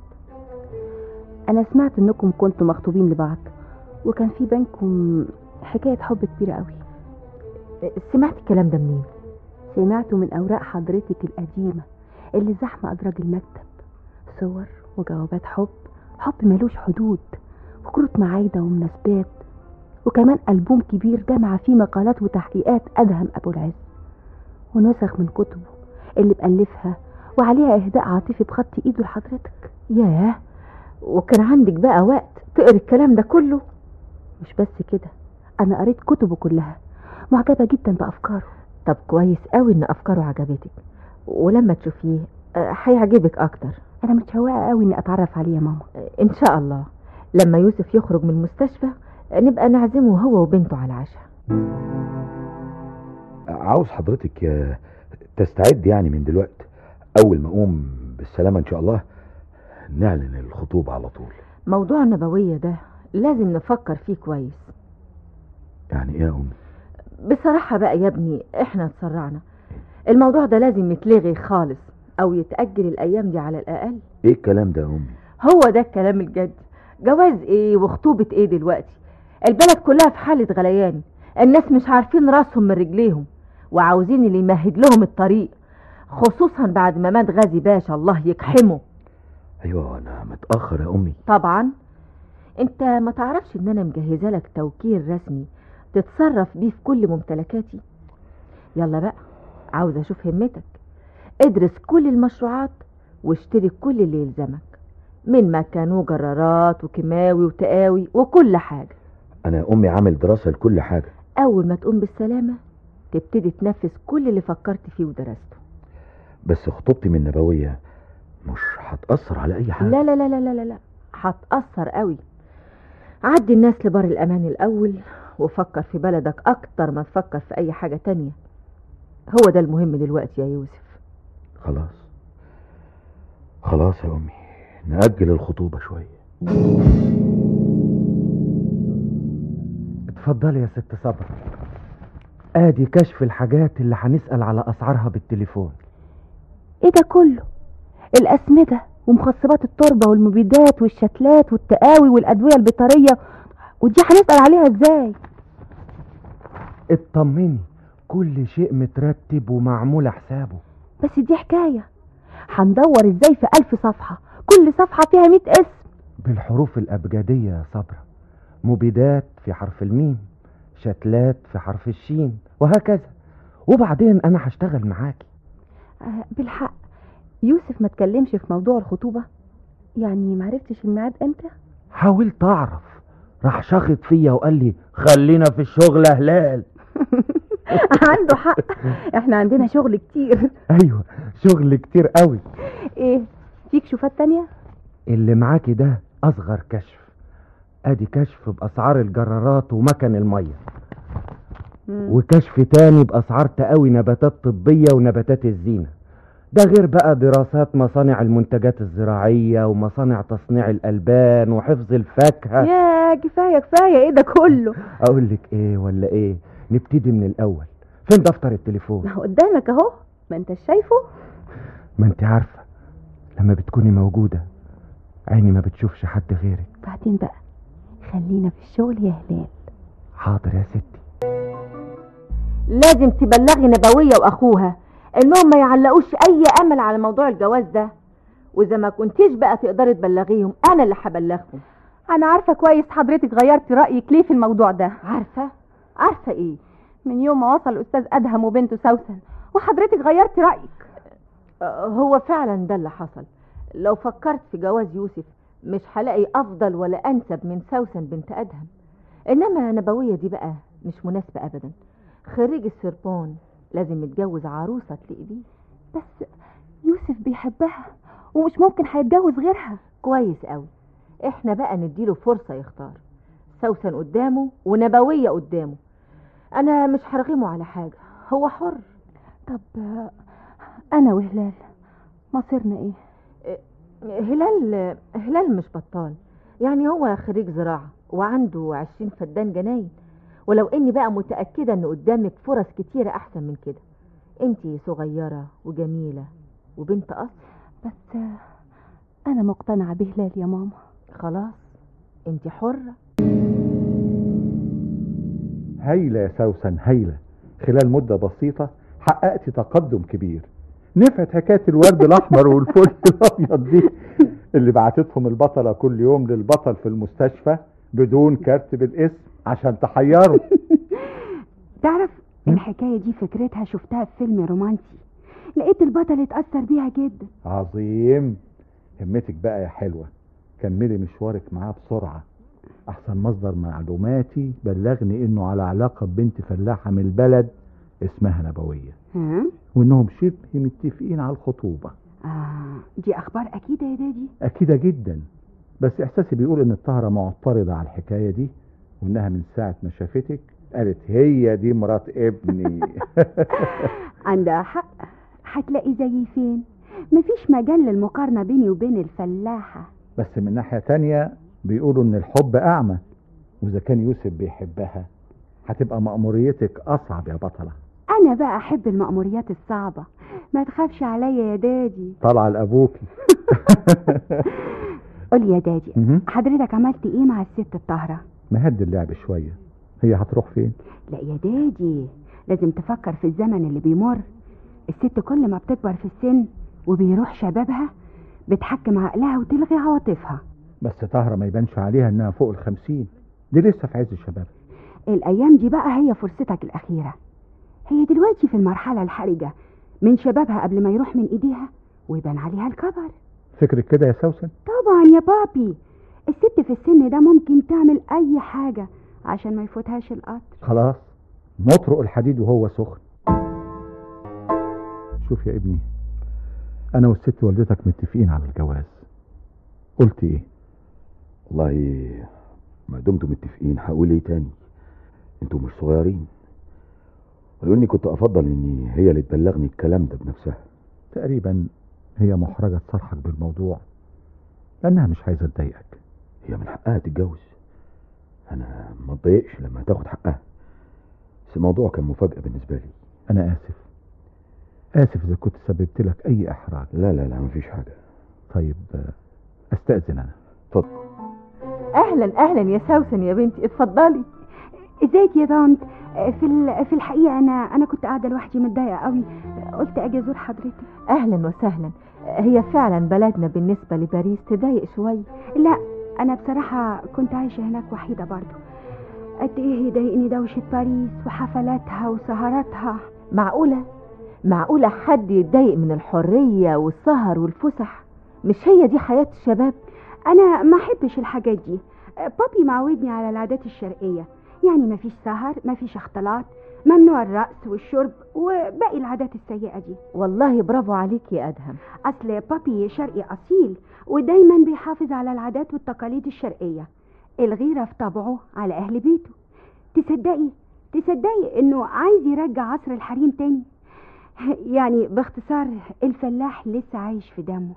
انا سمعت انكم كنتوا مخطوبين لبعض وكان في بينكم حكايه حب كبيره قوي سمعت الكلام ده منين سمعته من اوراق حضرتك القديمه اللي زحمه ادراج المكتب صور وجوابات حب حب ملوش حدود وكروت معايده ومناسبات وكمان ألبوم كبير جمع فيه مقالات وتحقيقات أدهم أبو العز ونسخ من كتبه اللي بألفها وعليها إهداء عاطفي بخط إيده لحضرتك ياه وكان عندك بقى وقت تقري الكلام ده كله مش بس كده أنا قريت كتبه كلها معجبة جدا بأفكاره طب كويس قوي ان افكاره عجبتك ولما تشوفيه آه، هيعجبك اكتر أنا متشوقة قوي إني أتعرف عليه يا ماما ان شاء الله لما يوسف يخرج من المستشفى آه، نبقى نعزمه هو وبنته على العشاء عاوز حضرتك آه، تستعد يعني من دلوقتي اول ما اقوم بالسلامه ان شاء الله نعلن الخطوبه على طول موضوع النبوية ده لازم نفكر فيه كويس يعني ايه يا امي بصراحة بقى يا ابني احنا اتسرعنا الموضوع ده لازم يتلغي خالص او يتأجل الايام دي على الاقل ايه الكلام ده يا امي هو ده الكلام الجد جواز ايه وخطوبة ايه دلوقتي البلد كلها في حالة غليان الناس مش عارفين راسهم من رجليهم وعاوزين اللي يمهد لهم الطريق خصوصا بعد ما مات غازي باشا الله يكحمه ايوه انا متاخر يا امي طبعا انت ما تعرفش ان انا مجهزه لك توكيل رسمي تتصرف بيه في كل ممتلكاتي يلا بقى عاوز اشوف همتك ادرس كل المشروعات واشتري كل اللي يلزمك من مكان وجرارات وكيماوي وتقاوي وكل حاجة انا يا امي عامل دراسه لكل حاجه اول ما تقوم بالسلامة تبتدي تنفذ كل اللي فكرت فيه ودرسته بس خطوبتي من النبويه مش هتاثر على اي حاجه لا لا لا لا لا لا لا هتأثر قوي عدي الناس لبر الأمان الأول وفكر في بلدك أكتر ما تفكر في أي حاجة تانية هو ده المهم دلوقتي يا يوسف خلاص خلاص يا امي نأجل الخطوبه شويه اتفضلي يا ست صبر ادي كشف الحاجات اللي هنسأل على اسعارها بالتليفون إيه ده كله الأسمدة ومخصبات التربة والمبيدات والشتلات والتقاوي والأدوية البيطرية ودي هنسأل عليها إزاي اطمني كل شيء مترتب ومعمول حسابه بس دي حكاية هندور إزاي في ألف صفحة كل صفحة فيها مئة اسم بالحروف الأبجدية يا صبرا مبيدات في حرف الميم شتلات في حرف الشين وهكذا وبعدين أنا هشتغل معاكي آه بالحق يوسف ما تكلمش في موضوع الخطوبة يعني معرفتش الميعاد امتى حاولت أعرف راح شاخط فيا وقال لي خلينا في الشغل يا هلال عنده حق احنا عندنا شغل كتير أيوة شغل كتير قوي ايه فيك شوفات تانية اللي معاكي ده أصغر كشف أدي كشف بأسعار الجرارات ومكن المية وكشف تاني بأسعار تقاوي نباتات طبية ونباتات الزينة ده غير بقى دراسات مصانع المنتجات الزراعية ومصانع تصنيع الألبان وحفظ الفاكهة ياه لا كفايه كفايه ايه ده كله اقول لك ايه ولا ايه نبتدي من الاول فين دفتر التليفون ما هو قدامك اهو ما انت شايفه ما انت عارفه لما بتكوني موجوده عيني ما بتشوفش حد غيرك بعدين بقى خلينا في الشغل يا هلال حاضر يا ستي لازم تبلغي نبوية واخوها انهم ما يعلقوش اي امل على موضوع الجواز ده واذا ما كنتيش بقى تقدري تبلغيهم انا اللي هبلغهم انا عارفه كويس حضرتك غيرتي رايك ليه في الموضوع ده عارفه عارفه ايه من يوم ما وصل الاستاذ ادهم وبنته سوسن وحضرتك غيرتي رايك آه، هو فعلا ده اللي حصل لو فكرت في جواز يوسف مش هلاقي افضل ولا انسب من سوسن بنت ادهم انما نبوية دي بقى مش مناسبة ابدا خريج السربون لازم يتجوز عروسة تليق بيه بس يوسف بيحبها ومش ممكن هيتجوز غيرها كويس قوي احنا بقى نديله فرصة يختار سوسن قدامه ونبوية قدامه انا مش هرغمه على حاجة هو حر طب آه، انا وهلال مصيرنا ايه هلال هلال مش بطال يعني هو خريج زراعة وعنده عشرين فدان جناين ولو اني بقى متأكدة ان قدامك فرص كتيرة احسن من كده انتي صغيرة وجميلة وبنت اصل بس آه، انا مقتنعه بهلال يا ماما خلاص انتي حرة هايلة يا سوسن هايلة خلال مدة بسيطة حققت تقدم كبير نفعت حكاية الورد الأحمر والفل الأبيض دي اللي بعتتهم البطلة كل يوم للبطل في المستشفى بدون كارت بالاسم عشان تحيره تعرف الحكاية دي فكرتها شفتها في فيلم رومانسي لقيت البطل اتأثر بيها جدا عظيم همتك بقى يا حلوة كملي مشوارك معاه بسرعة أحسن مصدر معلوماتي بلغني إنه على علاقة ببنت فلاحة من البلد اسمها نبوية ها؟ وإنهم شبه متفقين على الخطوبة آه دي أخبار أكيدة يا دادي أكيدة جدا بس إحساسي بيقول إن الطاهرة معترضة على الحكاية دي وإنها من ساعة ما شافتك قالت هي دي مرات ابني عندها حق هتلاقي زيي فين مفيش مجال للمقارنة بيني وبين الفلاحة بس من ناحية تانية بيقولوا إن الحب أعمى وإذا كان يوسف بيحبها هتبقى مأموريتك أصعب يا بطلة أنا بقى أحب المأموريات الصعبة ما تخافش عليا يا دادي طالعة لأبوكي قول يا دادي مهم. حضرتك عملت إيه مع الست الطاهرة مهد اللعب شوية هي هتروح فين لا يا دادي لازم تفكر في الزمن اللي بيمر الست كل ما بتكبر في السن وبيروح شبابها بتحكم عقلها وتلغي عواطفها بس طاهرة ما يبانش عليها إنها فوق الخمسين دي لسه في عز الشباب الأيام دي بقى هي فرصتك الأخيرة هي دلوقتي في المرحلة الحرجة من شبابها قبل ما يروح من إيديها ويبان عليها الكبر فكرك كده يا سوسن طبعا يا بابي الست في السن ده ممكن تعمل أي حاجة عشان ما يفوتهاش القطر خلاص نطرق الحديد وهو سخن شوف يا ابني انا والست والدتك متفقين على الجواز قلت ايه والله ما دمتم متفقين هقول ايه تاني انتوا مش صغيرين ولو اني كنت افضل ان هي اللي تبلغني الكلام ده بنفسها تقريبا هي محرجة تصرحك بالموضوع لانها مش عايزة تضايقك هي من حقها تتجوز انا ما اتضايقش لما تاخد حقها بس الموضوع كان مفاجأة بالنسبة لي انا اسف اسف اذا كنت سببت لك اي احراج لا لا لا مفيش حاجة طيب آه، استأذن انا اتفضل اهلا اهلا يا سوسن يا بنتي اتفضلي ازيك يا طنط في ال- في الحقيقة أنا أنا كنت قاعدة لوحدي متضايقة قوي قلت أجي أزور حضرتك اهلا وسهلا هي فعلا بلدنا بالنسبة لباريس تضايق شوية لا أنا بصراحة كنت عايشة هناك وحيدة برضو قد إيه يضايقني دوشة باريس وحفلاتها وسهراتها معقولة معقولة حد يتضايق من الحرية والسهر والفسح مش هي دي حياة الشباب أنا ما أحبش الحاجات دي بابي معودني على العادات الشرقية يعني مفيش سهر مفيش اختلاط ممنوع الرقص والشرب وباقي العادات السيئة دي والله برافو عليك يا أدهم أصل بابي شرقي أصيل ودايما بيحافظ على العادات والتقاليد الشرقية الغيرة في طبعه على أهل بيته تصدقي تصدقي إنه عايز يرجع عصر الحريم تاني يعني باختصار الفلاح لسه عايش في دمه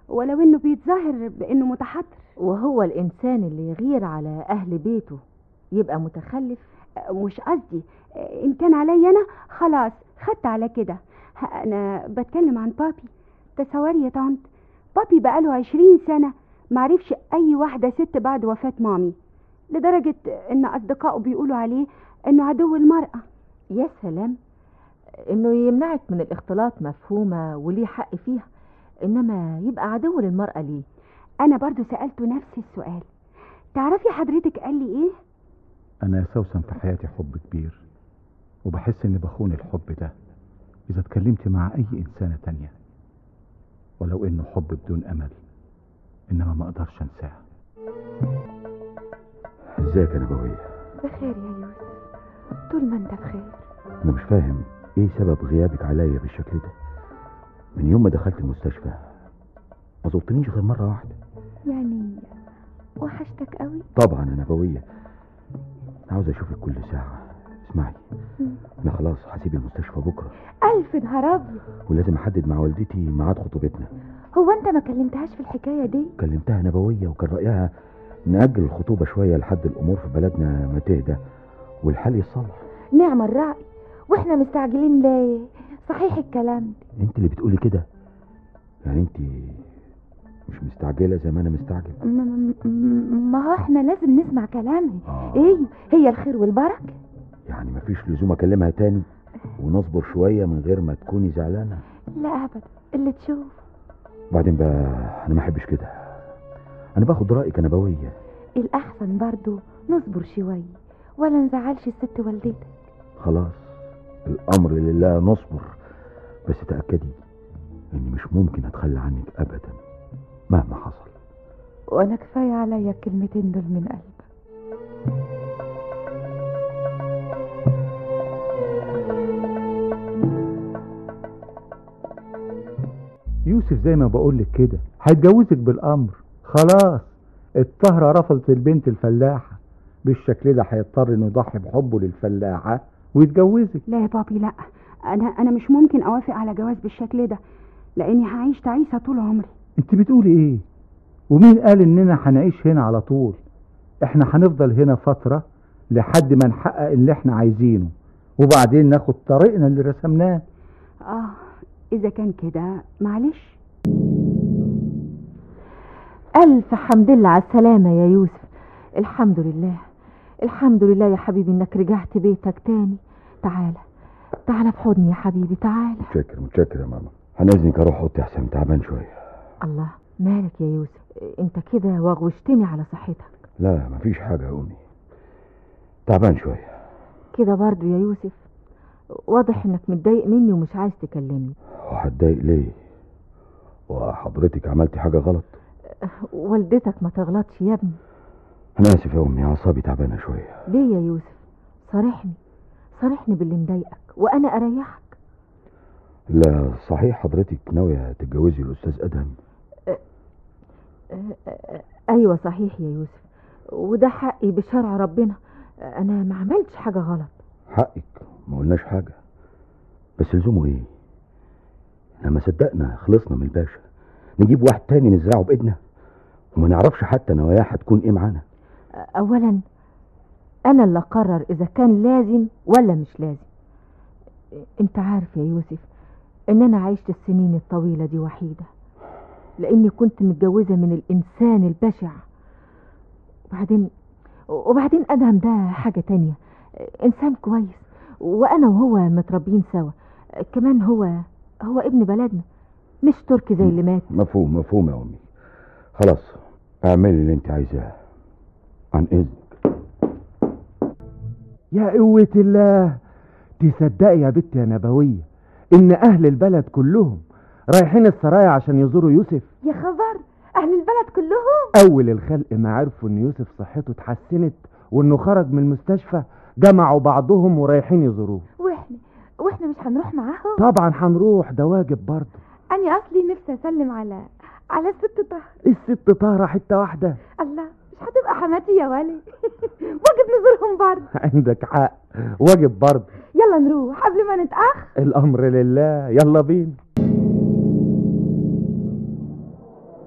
ولو انه بيتظاهر بانه متحضر وهو الإنسان اللي يغير على أهل بيته يبقى متخلف مش قصدي ان كان عليا انا خلاص خدت على كده انا بتكلم عن بابي تصوري يا طنط بابي بقاله عشرين سنة معرفش اي واحدة ست بعد وفاة مامي لدرجة ان اصدقائه بيقولوا عليه انه عدو المرأة يا سلام إنه يمنعك من الاختلاط مفهومة وليه حق فيها إنما يبقى عدو للمرأة ليه انا برضو سألته نفس السؤال تعرفي حضرتك قال لي ايه أنا يا سوسن في حياتي حب كبير وبحس إني بخون الحب ده إذا اتكلمت مع أي إنسانة تانية ولو إنه حب بدون أمل إنما ما أقدرش أنساه ازيك يا نبوية بخير يا يوسف طول ما انت بخير انا مش فاهم ايه سبب غيابك عليا بالشكل ده من يوم ما دخلت المستشفى ما زرتنيش غير مرة واحدة يعني وحشتك قوي طبعا يا نبوية عاوز اشوفك كل ساعة اسمعي انا خلاص هسيب المستشفى بكرة الف نهار ابيض ولازم احدد مع والدتي ميعاد خطوبتنا هو انت ما كلمتهاش في الحكايه دي كلمتها نبوية وكان رأيها نأجل الخطوبة شوية لحد الأمور في بلدنا ما تهدى والحال يتصلح نعم الرأي واحنا مستعجلين ليه صحيح الكلام انت اللي بتقولي كده يعني انت مش مستعجلة زي ما انا مستعجل م- م- م- ما هو احنا لازم نسمع كلامها آه. ايه هي الخير والبركه يعني مفيش لزوم اكلمها تاني ونصبر شوية من غير ما تكوني زعلانة لا ابدا اللي تشوف بعدين بقى انا ما احبش كده انا باخد رأيك يا نبوية الاحسن برضو نصبر شويه ولا نزعلش الست والدتك خلاص الامر لله نصبر بس تأكدي اني مش ممكن اتخلى عنك ابدا مهما حصل وانا كفايه عليا الكلمتين دول من قلبي يوسف زي ما بقولك كده هيتجوزك بالأمر خلاص الطهرة رفضت البنت الفلاحة بالشكل ده هيضطر انه يضحي بحبه للفلاحة ويتجوزك لا يا بابي لا انا انا مش ممكن اوافق على جواز بالشكل ده لاني هعيش تعيسه طول عمري انت بتقولي ايه ومين قال اننا هنعيش هنا على طول احنا هنفضل هنا فترة لحد ما نحقق اللي احنا عايزينه وبعدين ناخد طريقنا اللي رسمناه اه اذا كان كده معلش ألف حمد لله على السلامة يا يوسف الحمد لله الحمد لله يا حبيبي إنك رجعت بيتك تاني تعالى تعالى في حضني يا حبيبي تعالى متشكر متشكر يا ماما هنزنك اروح اوضتي احسن تعبان شوية الله مالك يا يوسف انت كده وغوشتني على صحتك لا مفيش حاجة يا امي تعبان شوية كده برضو يا يوسف واضح انك متضايق مني ومش عايز تكلمني وهتضايق ليه وحضرتك عملتي حاجة غلط والدتك ما تغلطش يا ابني انا اسف يا امي اعصابي تعبانة شوية ليه يا يوسف صارحني صارحني باللي مضايقك وانا اريحك لا صحيح حضرتك ناوية تتجوزي الاستاذ ادهم أه، أه، ايوه صحيح يا يوسف وده حقي بشرع ربنا انا ما عملتش حاجه غلط حقك ما قلناش حاجة بس لزومه ايه لما صدقنا خلصنا من الباشا نجيب واحد تاني نزرعه بايدنا وما نعرفش حتى نواياه هتكون ايه معانا اولا انا اللي اقرر اذا كان لازم ولا مش لازم انت عارف يا يوسف ان انا عشت السنين الطويله دي وحيده لاني كنت متجوزه من الانسان البشع وبعدين وبعدين ادهم ده حاجه تانية انسان كويس وانا وهو متربيين سوا كمان هو هو ابن بلدنا مش تركي زي اللي مات مفهوم مفهوم يا امي خلاص اعملي اللي انت عايزاه عن اذنك يا قوة الله تصدقي يا بنت يا نبوية إن أهل البلد كلهم رايحين السرايا عشان يزوروا يوسف يا خبر اهل البلد كلهم أول الخلق ما عرفوا إن يوسف صحته اتحسنت وإنه خرج من المستشفى جمعوا بعضهم ورايحين يزوروه واحنا واحنا مش هنروح معاهم طبعا هنروح ده واجب برضه انا اصلي نفسي اسلم على على الست طه الست طاهرة حتة واحدة الله مش هتبقى حماتي يا ولي واجب نزورهم برضه عندك حق واجب برضه يلا نروح قبل ما نتاخر الأمر لله يلا بينا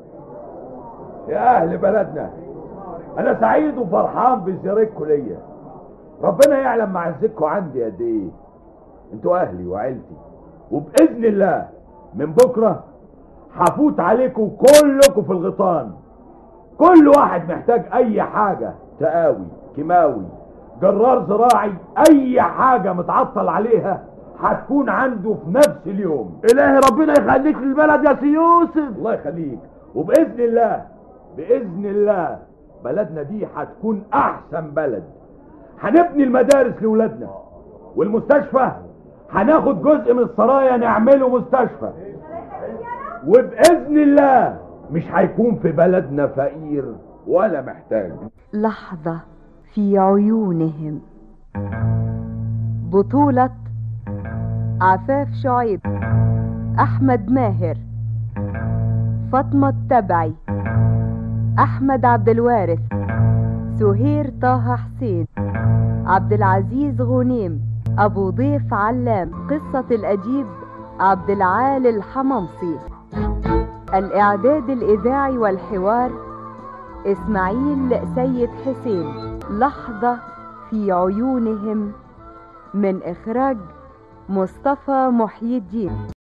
يا اهل بلدنا انا سعيد وفرحان بزيارتكم ليا ربنا يعلم معزتكم عندي قد ايه انتوا اهلي وعيلتي وباذن الله من بكره هفوت عليكم كلكم في الغيطان كل واحد محتاج اي حاجه تقاوي كيماوي جرار زراعي اي حاجه متعطل عليها هتكون عنده في نفس اليوم الهي ربنا يخليك للبلد يا سي يوسف الله يخليك وباذن الله باذن الله بلدنا دي هتكون احسن بلد هنبني المدارس لاولادنا والمستشفى هناخد جزء من السرايا نعمله مستشفى وباذن الله مش هيكون في بلدنا فقير ولا محتاج لحظة في عيونهم بطولة عفاف شعيب أحمد ماهر فاطمة التبعي أحمد عبد الوارث سهير طه حسين عبد العزيز غنيم أبو ضيف علام قصة الأديب عبد العال الحممصي الإعداد الإذاعي والحوار إسماعيل سيد حسين لحظة في عيونهم من إخراج مصطفى محيي الدين